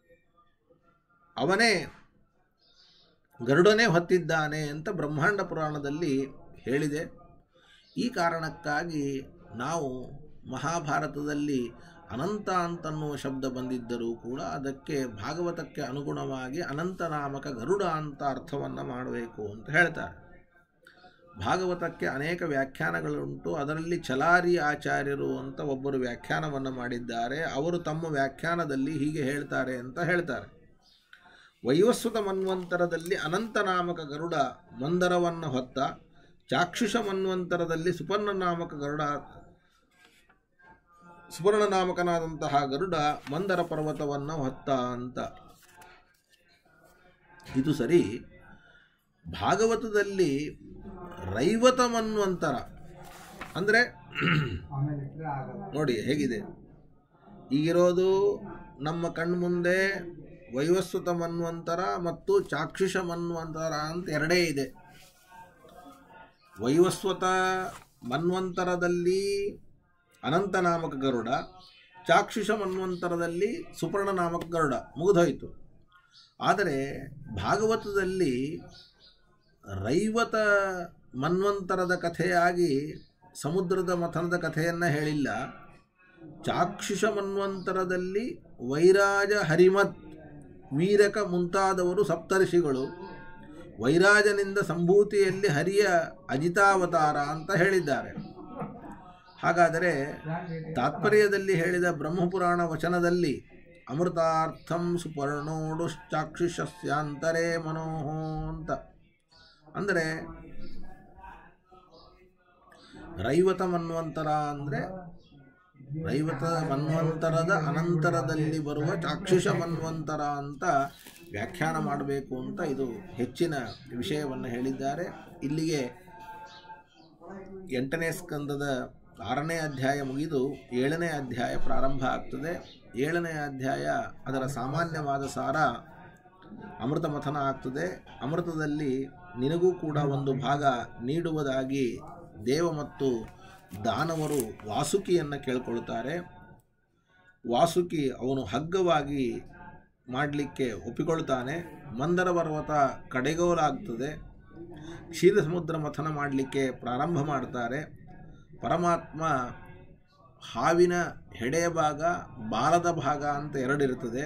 ಅವನೇ ಗರುಡನೇ ಹೊತ್ತಿದ್ದಾನೆ ಅಂತ ಬ್ರಹ್ಮಾಂಡ ಪುರಾಣದಲ್ಲಿ ಹೇಳಿದೆ ಈ ಕಾರಣಕ್ಕಾಗಿ ನಾವು ಮಹಾಭಾರತದಲ್ಲಿ ಅನಂತ ಅಂತನ್ನುವ ಶಬ್ದ ಬಂದಿದ್ದರೂ ಕೂಡ ಅದಕ್ಕೆ ಭಾಗವತಕ್ಕೆ ಅನುಗುಣವಾಗಿ ಅನಂತನಾಮಕ ಗರುಡ ಅಂತ ಅರ್ಥವನ್ನು ಮಾಡಬೇಕು ಅಂತ ಹೇಳ್ತಾರೆ ಭಾಗವತಕ್ಕೆ ಅನೇಕ ವ್ಯಾಖ್ಯಾನಗಳುಂಟು ಅದರಲ್ಲಿ ಚಲಾರಿ ಆಚಾರ್ಯರು ಅಂತ ಒಬ್ಬರು ವ್ಯಾಖ್ಯಾನವನ್ನು ಮಾಡಿದ್ದಾರೆ ಅವರು ತಮ್ಮ ವ್ಯಾಖ್ಯಾನದಲ್ಲಿ ಹೀಗೆ ಹೇಳ್ತಾರೆ ಅಂತ ಹೇಳ್ತಾರೆ ವೈವಸ್ವತ ಮನ್ವಂತರದಲ್ಲಿ ಅನಂತನಾಮಕ ಗರುಡ ಮಂದರವನ್ನು ಹೊತ್ತ ಚಾಕ್ಷುಷ ಮನ್ವಂತರದಲ್ಲಿ ಸುಪರ್ಣ ನಾಮಕ ಗರುಡ ಸುಪರ್ಣ ನಾಮಕನಾದಂತಹ ಗರುಡ ಮಂದರ ಪರ್ವತವನ್ನು ಹೊತ್ತ ಅಂತ ಇದು ಸರಿ ಭಾಗವತದಲ್ಲಿ ರೈವತ ಮನ್ವಂತರ ಅಂದರೆ ಆಮೇಲೆ ಇಟ್ಟರೆ ಆಗಲ್ಲ ನೋಡಿ ಹೇಗಿದೆ ಈಗಿರೋದು ನಮ್ಮ ಕಣ್ಮುಂದೆ ವೈವಸ್ವತ ಮನ್ವಂತರ ಮತ್ತು ಚಾಕ್ಷುಷ ಮನ್ವಂತರ ಅಂತ ಎರಡೇ ಇದೆ ವೈವಸ್ವತ ಮನ್ವಂತರದಲ್ಲಿ ಅನಂತನಾಮಕ ಗರುಡ ಚಾಕ್ಷುಷ ಮನ್ವಂತರದಲ್ಲಿ ಸುಪರ್ಣ ನಾಮಕ ಗರುಡ ಮುಗಿದೋಯಿತು ಆದರೆ ಭಾಗವತದಲ್ಲಿ ರೈವತ ಮನ್ವಂತರದ ಕಥೆಯಾಗಿ ಸಮುದ್ರದ ಮಥನದ ಕಥೆಯನ್ನು ಹೇಳಿಲ್ಲ ಚಾಕ್ಷುಷ ಮನ್ವಂತರದಲ್ಲಿ ವೈರಾಜ ಹರಿಮತ್ ವೀರಕ ಮುಂತಾದವರು ಸಪ್ತರ್ಷಿಗಳು ವೈರಾಜನಿಂದ ಸಂಭೂತಿಯಲ್ಲಿ ಹರಿಯ ಅಜಿತಾವತಾರ ಅಂತ ಹೇಳಿದ್ದಾರೆ ಹಾಗಾದರೆ ತಾತ್ಪರ್ಯದಲ್ಲಿ ಹೇಳಿದ ಬ್ರಹ್ಮಪುರಾಣ ವಚನದಲ್ಲಿ ಅಮೃತಾರ್ಥಂ ಸುಪರ್ಣೋಡುಶ್ಚಾಕ್ಷುಷಸ್ಯಾಂತರೇ ಮನೋಹೋ ಅಂತ ಅಂದರೆ ರೈವತ ಮನ್ವಂತರ ಅಂದರೆ ರೈವತ ಮನ್ವಂತರದ ಅನಂತರದಲ್ಲಿ ಬರುವ ಚಾಕ್ಷುಷ ಮನ್ವಂತರ ಅಂತ ವ್ಯಾಖ್ಯಾನ ಮಾಡಬೇಕು ಅಂತ ಇದು ಹೆಚ್ಚಿನ ವಿಷಯವನ್ನು ಹೇಳಿದ್ದಾರೆ ಇಲ್ಲಿಗೆ ಎಂಟನೇ ಸ್ಕಂದದ ಆರನೇ ಅಧ್ಯಾಯ ಮುಗಿದು ಏಳನೇ ಅಧ್ಯಾಯ ಪ್ರಾರಂಭ ಆಗ್ತದೆ ಏಳನೇ ಅಧ್ಯಾಯ ಅದರ ಸಾಮಾನ್ಯವಾದ ಸಾರ ಅಮೃತ ಮಥನ ಆಗ್ತದೆ ಅಮೃತದಲ್ಲಿ ನಿನಗೂ ಕೂಡ ಒಂದು ಭಾಗ ನೀಡುವುದಾಗಿ ದೇವ ಮತ್ತು ದಾನವರು ವಾಸುಕಿಯನ್ನು ಕೇಳ್ಕೊಳ್ತಾರೆ ವಾಸುಕಿ ಅವನು ಹಗ್ಗವಾಗಿ ಮಾಡಲಿಕ್ಕೆ ಒಪ್ಪಿಕೊಳ್ತಾನೆ ಮಂದರ ಪರ್ವತ ಕಡೆಗೋಲಾಗ್ತದೆ ಕ್ಷೀರ ಸಮುದ್ರ ಮಥನ ಮಾಡಲಿಕ್ಕೆ ಪ್ರಾರಂಭ ಮಾಡ್ತಾರೆ ಪರಮಾತ್ಮ ಹಾವಿನ ಹೆಡೆಯ ಭಾಗ ಬಾಲದ ಭಾಗ ಅಂತ ಎರಡಿರ್ತದೆ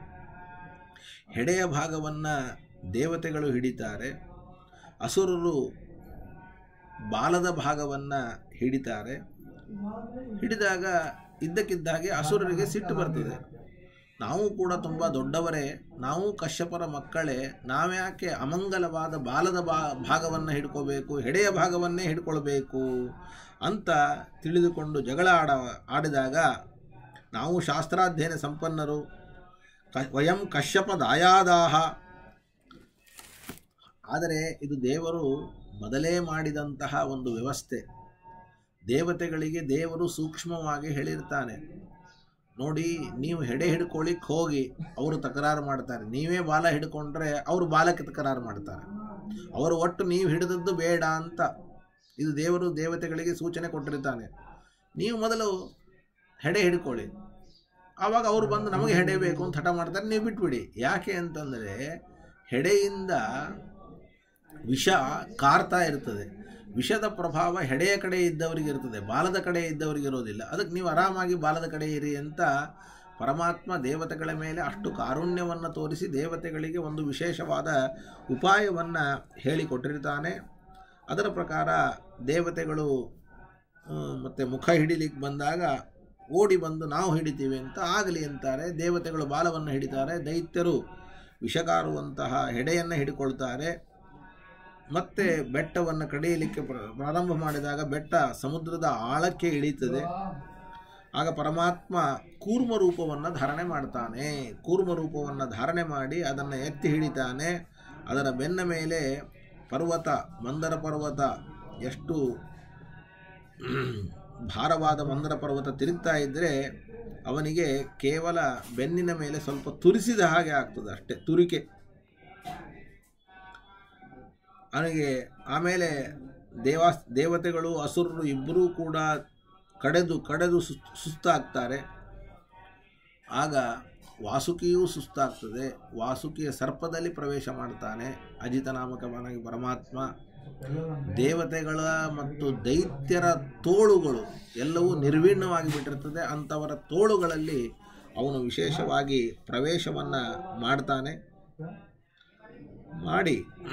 ಹೆಡೆಯ ಭಾಗವನ್ನು ದೇವತೆಗಳು ಹಿಡಿತಾರೆ ಅಸುರರು ಬಾಲದ ಭಾಗವನ್ನು ಹಿಡಿತಾರೆ ಹಿಡಿದಾಗ ಇದ್ದಕ್ಕಿದ್ದಾಗೆ ಅಸುರರಿಗೆ ಸಿಟ್ಟು ಬರ್ತದೆ ನಾವು ಕೂಡ ತುಂಬ ದೊಡ್ಡವರೇ ನಾವು ಕಶ್ಯಪರ ಮಕ್ಕಳೇ ನಾವ್ಯಾಕೆ ಅಮಂಗಲವಾದ ಬಾಲದ ಬಾ ಭಾಗವನ್ನು ಹಿಡ್ಕೋಬೇಕು ಹೆಡೆಯ ಭಾಗವನ್ನೇ ಹಿಡ್ಕೊಳ್ಬೇಕು ಅಂತ ತಿಳಿದುಕೊಂಡು ಜಗಳ ಆಡ ಆಡಿದಾಗ ನಾವು ಶಾಸ್ತ್ರಾಧ್ಯಯನ ಸಂಪನ್ನರು ಕ ವಯಂ ಕಶ್ಯಪ ದಾಯಾದಾಹ ಆದರೆ ಇದು ದೇವರು ಮೊದಲೇ ಮಾಡಿದಂತಹ ಒಂದು ವ್ಯವಸ್ಥೆ ದೇವತೆಗಳಿಗೆ ದೇವರು ಸೂಕ್ಷ್ಮವಾಗಿ ಹೇಳಿರ್ತಾನೆ ನೋಡಿ ನೀವು ಹೆಡೆ ಹಿಡ್ಕೊಳ್ಳಿಕ್ಕೆ ಹೋಗಿ ಅವರು ತಕರಾರು ಮಾಡ್ತಾರೆ ನೀವೇ ಬಾಲ ಹಿಡ್ಕೊಂಡ್ರೆ ಅವರು ಬಾಲಕ್ಕೆ ತಕರಾರು ಮಾಡ್ತಾರೆ ಅವರು ಒಟ್ಟು ನೀವು ಹಿಡಿದದ್ದು ಬೇಡ ಅಂತ ಇದು ದೇವರು ದೇವತೆಗಳಿಗೆ ಸೂಚನೆ ಕೊಟ್ಟಿರ್ತಾನೆ ನೀವು ಮೊದಲು ಹೆಡೆ ಹಿಡ್ಕೊಳ್ಳಿ ಆವಾಗ ಅವರು ಬಂದು ನಮಗೆ ಹೆಡೆ ಬೇಕು ಅಂತ ಹಠ ಮಾಡ್ತಾರೆ ನೀವು ಬಿಟ್ಬಿಡಿ ಯಾಕೆ ಅಂತಂದರೆ ಹೆಡೆಯಿಂದ ವಿಷ ಕಾರ್ತಾ ಇರ್ತದೆ ವಿಷದ ಪ್ರಭಾವ ಹೆಡೆಯ ಕಡೆ ಇದ್ದವರಿಗೆ ಇರ್ತದೆ ಬಾಲದ ಕಡೆ ಇದ್ದವರಿಗೆ ಇರೋದಿಲ್ಲ ಅದಕ್ಕೆ ನೀವು ಆರಾಮಾಗಿ ಬಾಲದ ಕಡೆ ಇರಿ ಅಂತ ಪರಮಾತ್ಮ ದೇವತೆಗಳ ಮೇಲೆ ಅಷ್ಟು ಕಾರುಣ್ಯವನ್ನು ತೋರಿಸಿ ದೇವತೆಗಳಿಗೆ ಒಂದು ವಿಶೇಷವಾದ ಉಪಾಯವನ್ನು ಹೇಳಿಕೊಟ್ಟಿರ್ತಾನೆ ಅದರ ಪ್ರಕಾರ ದೇವತೆಗಳು ಮತ್ತು ಮುಖ ಹಿಡಿಲಿಕ್ಕೆ ಬಂದಾಗ ಓಡಿ ಬಂದು ನಾವು ಹಿಡಿತೀವಿ ಅಂತ ಆಗಲಿ ಅಂತಾರೆ ದೇವತೆಗಳು ಬಾಲವನ್ನು ಹಿಡಿತಾರೆ ದೈತ್ಯರು ವಿಷಕಾರುವಂತಹ ಹೆಡೆಯನ್ನು ಹಿಡಿಕೊಳ್ತಾರೆ ಮತ್ತೆ ಬೆಟ್ಟವನ್ನು ಕಡಿಯಲಿಕ್ಕೆ ಪ್ರ- ಪ್ರಾರಂಭ ಮಾಡಿದಾಗ ಬೆಟ್ಟ ಸಮುದ್ರದ ಆಳಕ್ಕೆ ಇಳೀತದೆ ಆಗ ಪರಮಾತ್ಮ ಕೂರ್ಮ ರೂಪವನ್ನು ಧಾರಣೆ ಮಾಡ್ತಾನೆ ಕೂರ್ಮ ರೂಪವನ್ನು ಧಾರಣೆ ಮಾಡಿ ಅದನ್ನು ಎತ್ತಿ ಹಿಡಿತಾನೆ ಅದರ ಬೆನ್ನ ಮೇಲೆ ಪರ್ವತ ಮಂದರ ಪರ್ವತ ಎಷ್ಟು ಭಾರವಾದ ಮಂದರ ಪರ್ವತ ತಿರುಗ್ತಾ ಇದ್ದರೆ ಅವನಿಗೆ ಕೇವಲ ಬೆನ್ನಿನ ಮೇಲೆ ಸ್ವಲ್ಪ ತುರಿಸಿದ ಹಾಗೆ ಆಗ್ತದೆ ಅಷ್ಟೇ ತುರಿಕೆ ಅವನಿಗೆ ಆಮೇಲೆ ದೇವಾ ದೇವತೆಗಳು ಅಸುರರು ಇಬ್ಬರೂ ಕೂಡ ಕಡೆದು ಕಡೆದು ಸುಸ್- ಸುಸ್ತಾಗ್ತಾರೆ ಆಗ ವಾಸುಕಿಯೂ ಸುಸ್ತಾಗ್ತದೆ ವಾಸುಕಿಯ ಸರ್ಪದಲ್ಲಿ ಪ್ರವೇಶ ಮಾಡ್ತಾನೆ ಅಜಿತನಾಮಕವನಾಗಿ ಪರಮಾತ್ಮ ದೇವತೆಗಳ ಮತ್ತು ದೈತ್ಯರ ತೋಳುಗಳು ಎಲ್ಲವೂ ನಿರ್ವೀಣವಾಗಿ ಬಿಟ್ಟಿರ್ತದೆ ಅಂಥವರ ತೋಳುಗಳಲ್ಲಿ ಅವನು ವಿಶೇಷವಾಗಿ ಪ್ರವೇಶವನ್ನು ಮಾಡ್ತಾನೆ ಮಾಡಿ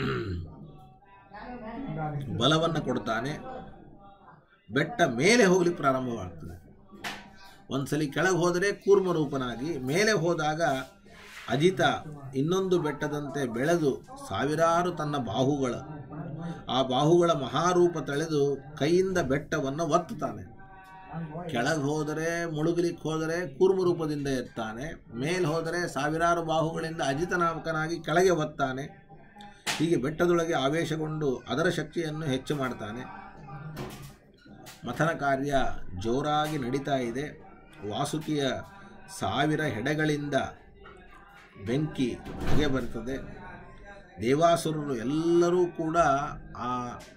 ಬಲವನ್ನು ಕೊಡ್ತಾನೆ ಬೆಟ್ಟ ಮೇಲೆ ಹೋಗ್ಲಿಕ್ಕೆ ಪ್ರಾರಂಭವಾಗ್ತದೆ ಒಂದ್ಸಲಿ ಕೆಳಗೆ ಹೋದರೆ ಕೂರ್ಮ ರೂಪನಾಗಿ ಮೇಲೆ ಹೋದಾಗ ಅಜಿತ ಇನ್ನೊಂದು ಬೆಟ್ಟದಂತೆ ಬೆಳೆದು ಸಾವಿರಾರು ತನ್ನ ಬಾಹುಗಳ ಆ ಬಾಹುಗಳ ಮಹಾರೂಪ ತಳೆದು ಕೈಯಿಂದ ಬೆಟ್ಟವನ್ನು ಒತ್ತುತ್ತಾನೆ ಕೆಳಗೆ ಹೋದರೆ ಮುಳುಗಲಿಕ್ಕೆ ಹೋದರೆ ಕೂರ್ಮ ರೂಪದಿಂದ ಎತ್ತಾನೆ ಮೇಲೆ ಹೋದರೆ ಸಾವಿರಾರು ಬಾಹುಗಳಿಂದ ಅಜಿತನಾಮಕನಾಗಿ ಕೆಳಗೆ ಒತ್ತಾನೆ ಹೀಗೆ ಬೆಟ್ಟದೊಳಗೆ ಆವೇಶಗೊಂಡು ಅದರ ಶಕ್ತಿಯನ್ನು ಹೆಚ್ಚು ಮಾಡ್ತಾನೆ ಮಥನ ಕಾರ್ಯ ಜೋರಾಗಿ ನಡೀತಾ ಇದೆ ವಾಸುಕಿಯ ಸಾವಿರ ಹೆಡೆಗಳಿಂದ ಬೆಂಕಿ ಹೊಗೆ ಬರ್ತದೆ ದೇವಾಸುರರು ಎಲ್ಲರೂ ಕೂಡ ಆ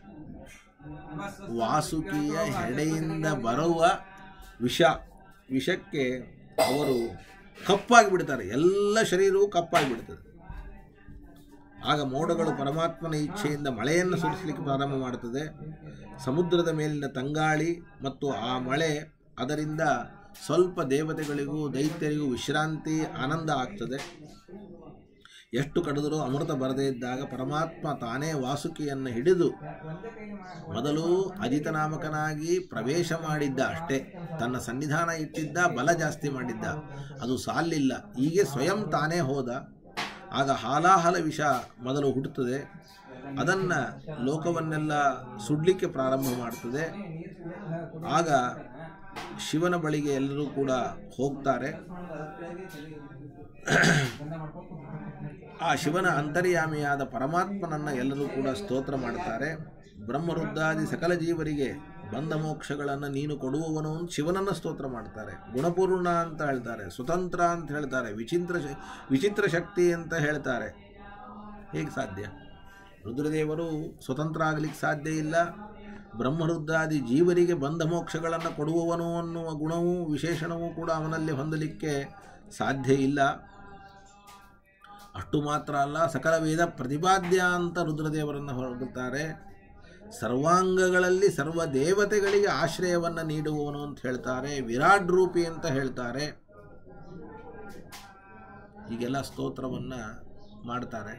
ವಾಸುಕಿಯ ಹೆಡೆಯಿಂದ ಬರುವ ವಿಷ ವಿಷಕ್ಕೆ ಅವರು ಕಪ್ಪಾಗಿ ಬಿಡ್ತಾರೆ ಎಲ್ಲ ಶರೀರವೂ ಕಪ್ಪಾಗಿ ಬಿಡ್ತದೆ ಆಗ ಮೋಡಗಳು ಪರಮಾತ್ಮನ ಇಚ್ಛೆಯಿಂದ ಮಳೆಯನ್ನು ಸುರಿಸಲಿಕ್ಕೆ ಪ್ರಾರಂಭ ಮಾಡುತ್ತದೆ ಸಮುದ್ರದ ಮೇಲಿನ ತಂಗಾಳಿ ಮತ್ತು ಆ ಮಳೆ ಅದರಿಂದ ಸ್ವಲ್ಪ ದೇವತೆಗಳಿಗೂ ದೈತ್ಯರಿಗೂ ವಿಶ್ರಾಂತಿ ಆನಂದ ಆಗ್ತದೆ ಎಷ್ಟು ಕಡಿದರೂ ಅಮೃತ ಬರದೇ ಇದ್ದಾಗ ಪರಮಾತ್ಮ ತಾನೇ ವಾಸುಕಿಯನ್ನು ಹಿಡಿದು ಮೊದಲು ಅಜಿತನಾಮಕನಾಗಿ ಪ್ರವೇಶ ಮಾಡಿದ್ದ ಅಷ್ಟೇ ತನ್ನ ಸನ್ನಿಧಾನ ಇಟ್ಟಿದ್ದ ಬಲ ಜಾಸ್ತಿ ಮಾಡಿದ್ದ ಅದು ಸಾಲಿಲ್ಲ ಹೀಗೆ ಸ್ವಯಂ ತಾನೇ ಹೋದ ಆಗ ಹಾಲಾಹಲ ವಿಷ ಮೊದಲು ಹುಟ್ಟುತ್ತದೆ ಅದನ್ನು ಲೋಕವನ್ನೆಲ್ಲ ಸುಡ್ಲಿಕ್ಕೆ ಪ್ರಾರಂಭ ಮಾಡ್ತದೆ ಆಗ ಶಿವನ ಬಳಿಗೆ ಎಲ್ಲರೂ ಕೂಡ ಹೋಗ್ತಾರೆ ಆ ಶಿವನ ಅಂತರ್ಯಾಮಿಯಾದ ಪರಮಾತ್ಮನನ್ನು ಎಲ್ಲರೂ ಕೂಡ ಸ್ತೋತ್ರ ಮಾಡ್ತಾರೆ ಬ್ರಹ್ಮರುದ್ರಾದಿ ಸಕಲ ಜೀವರಿಗೆ ಬಂಧ ಮೋಕ್ಷಗಳನ್ನು ನೀನು ಕೊಡುವವನು ಅಂತ ಶಿವನನ್ನು ಸ್ತೋತ್ರ ಮಾಡ್ತಾರೆ ಗುಣಪೂರ್ಣ ಅಂತ ಹೇಳ್ತಾರೆ ಸ್ವತಂತ್ರ ಅಂತ ಹೇಳ್ತಾರೆ ವಿಚಿತ್ರ ಶ- ವಿಚಿತ್ರ ಶಕ್ತಿ ಅಂತ ಹೇಳ್ತಾರೆ ಹೇಗೆ ಸಾಧ್ಯ ರುದ್ರದೇವರು ಸ್ವತಂತ್ರ ಆಗಲಿಕ್ಕೆ ಸಾಧ್ಯ ಇಲ್ಲ ಬ್ರಹ್ಮರುದ್ರಾದಿ ಜೀವರಿಗೆ ಬಂಧ ಮೋಕ್ಷಗಳನ್ನು ಕೊಡುವವನು ಅನ್ನುವ ಗುಣವೂ ವಿಶೇಷಣವೂ ಕೂಡ ಅವನಲ್ಲಿ ಹೊಂದಲಿಕ್ಕೆ ಸಾಧ್ಯ ಇಲ್ಲ ಅಷ್ಟು ಮಾತ್ರ ಅಲ್ಲ ಸಕಲ ವೇದ ಪ್ರತಿಪಾದ್ಯ ಅಂತ ರುದ್ರದೇವರನ್ನು ಹೊರಡುತ್ತಾರೆ ಸರ್ವಾಂಗಗಳಲ್ಲಿ ಸರ್ವ ದೇವತೆಗಳಿಗೆ ಆಶ್ರಯವನ್ನು ನೀಡುವವನು ಅಂತ ಹೇಳ್ತಾರೆ ವಿರಾಟ್ ರೂಪಿ ಅಂತ ಹೇಳ್ತಾರೆ ಹೀಗೆಲ್ಲ ಸ್ತೋತ್ರವನ್ನು ಮಾಡ್ತಾರೆ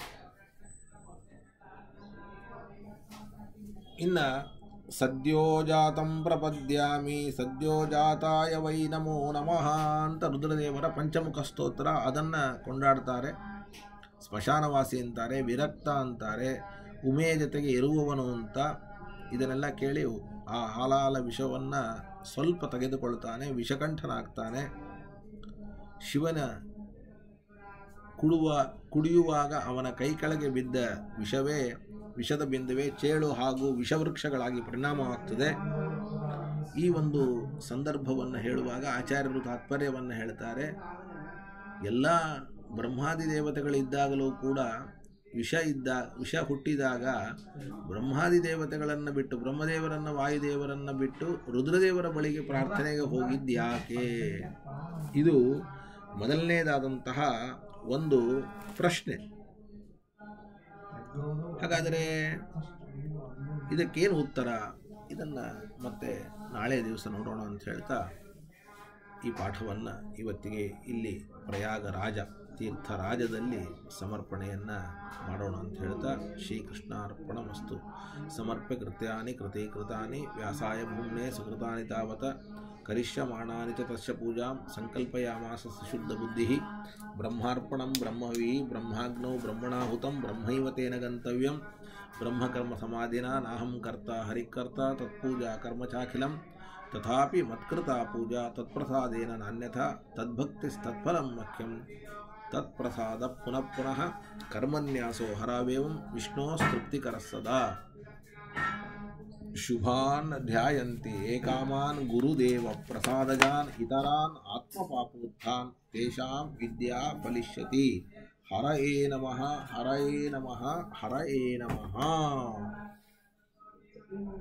ಇನ್ನು ಸದ್ಯೋಜಾತಂ ಪ್ರಪದ್ಯಾಮಿ ಸದ್ಯೋಜಾತಾಯ ವೈ ನಮೋ ನಮಃ ಅಂತ ರುದ್ರದೇವರ ಪಂಚಮುಖ ಸ್ತೋತ್ರ ಅದನ್ನು ಕೊಂಡಾಡ್ತಾರೆ ಸ್ಮಶಾನವಾಸಿ ಅಂತಾರೆ ವಿರಕ್ತ ಅಂತಾರೆ ಉಮೆಯ ಜೊತೆಗೆ ಇರುವವನು ಅಂತ ಇದನ್ನೆಲ್ಲ ಕೇಳಿ ಆ ಹಾಲಾಲ ವಿಷವನ್ನು ಸ್ವಲ್ಪ ತೆಗೆದುಕೊಳ್ತಾನೆ ವಿಷಕಂಠನಾಗ್ತಾನೆ ಶಿವನ ಕುಡುವ ಕುಡಿಯುವಾಗ ಅವನ ಕೈ ಕೆಳಗೆ ಬಿದ್ದ ವಿಷವೇ ವಿಷದ ಬಿಂದುವೆ ಚೇಳು ಹಾಗೂ ವಿಷವೃಕ್ಷಗಳಾಗಿ ಪರಿಣಾಮವಾಗ್ತದೆ ಈ ಒಂದು ಸಂದರ್ಭವನ್ನು ಹೇಳುವಾಗ ಆಚಾರ್ಯರು ತಾತ್ಪರ್ಯವನ್ನು ಹೇಳ್ತಾರೆ ಎಲ್ಲ ಬ್ರಹ್ಮಾದಿ ದೇವತೆಗಳಿದ್ದಾಗಲೂ ಕೂಡ ವಿಷ ಇದ್ದ ವಿಷ ಹುಟ್ಟಿದಾಗ ಬ್ರಹ್ಮಾದಿ ದೇವತೆಗಳನ್ನು ಬಿಟ್ಟು ಬ್ರಹ್ಮದೇವರನ್ನು ವಾಯುದೇವರನ್ನು ಬಿಟ್ಟು ರುದ್ರದೇವರ ಬಳಿಗೆ ಪ್ರಾರ್ಥನೆಗೆ ಹೋಗಿದ್ಯಾಕೆ ಇದು ಮೊದಲನೇದಾದಂತಹ ಒಂದು ಪ್ರಶ್ನೆ ಹಾಗಾದರೆ ಇದಕ್ಕೇನು ಉತ್ತರ ಇದನ್ನು ಮತ್ತೆ ನಾಳೆ ದಿವಸ ನೋಡೋಣ ಅಂತ ಹೇಳ್ತಾ ಈ ಪಾಠವನ್ನು ಇವತ್ತಿಗೆ ಇಲ್ಲಿ ಪ್ರಯಾಗ ರಾಜ ತೀರ್ಥರಾಜದಲ್ಲಿ ಸಮರ್ಪಣೆಯನ್ನು ಮಾಡೋಣ ಅಂತ ಹೇಳ್ತಾ ಶ್ರೀಕೃಷ್ಣಾರ್ಪಣ ಮಸ್ತು ಸಮರ್ಪ್ಯ ಕೃತ್ಯಾನಿ ಕೃತೀಕೃತಾನಿ ವ್ಯಾಸಾಯ ಭೂಮ್ನೆ ಸುಕೃತಾನಿ ತಾವತ ಕರಿಷ್ಯಮಾಣಾನಿ ಚ ತಸ್ಯ ಪೂಜಾಂ ಸಂಕಲ್ಪಯಾಮಾಸ ಸುಶುದ್ಧ ಬುದ್ಧಿ ಬ್ರಹ್ಮಾರ್ಪಣಂ ಬ್ರಹ್ಮವಿ ಬ್ರಹ್ಮಾಗ್ನೌ ಬ್ರಹ್ಮಣಾಹುತಂ ಬ್ರಹ್ಮೈವ ತೇನ ಗಂತವ್ಯಂ ಬ್ರಹ್ಮಕರ್ಮ ಸಮಾಧಿನ ನಾಹಂ ಕರ್ತ ಹರಿಕರ್ತ ತತ್ಪೂಜಾ ಕರ್ಮ ಚಾಖಿಲಂ ತಥಾಪಿ ಮತ್ಕೃತಾ ಪೂಜಾ ತತ್ಪ್ರಸಾದೇನ ನಾನ್ಯಥಾ ತದ್ಭಕ್ತಿಸ್ತತ್ಫಲಂ ಮಖ್ಯಂ ತತ್ಪ್ರಸಾದ ಪುನಃ ಪುನಃ ಕರ್ಮನ್ಯಾಸೋ ಹರಾವೇವಂ ವಿಷ್ಣೋಸ್ತೃಪ್ತಿಕರಃ ಸದಾ ಶುಭಾನ್ ಧ್ಯಾಯಂತಿ ಏಕಾಮಾನ್ ಗುರುದೇವ ಪ್ರಸಾದಜಾನ್ ಇತರಾನ್ ಆತ್ಮಪಾಪೋತ್ಥಾನ್ ತೇಷಾಂ ವಿದ್ಯಾ ಫಲಿಷ್ಯತಿ ಹರಯೇ ನಮಃ ಹರಯೇ ನಮಃ ಹರಯೇ ನಮಃ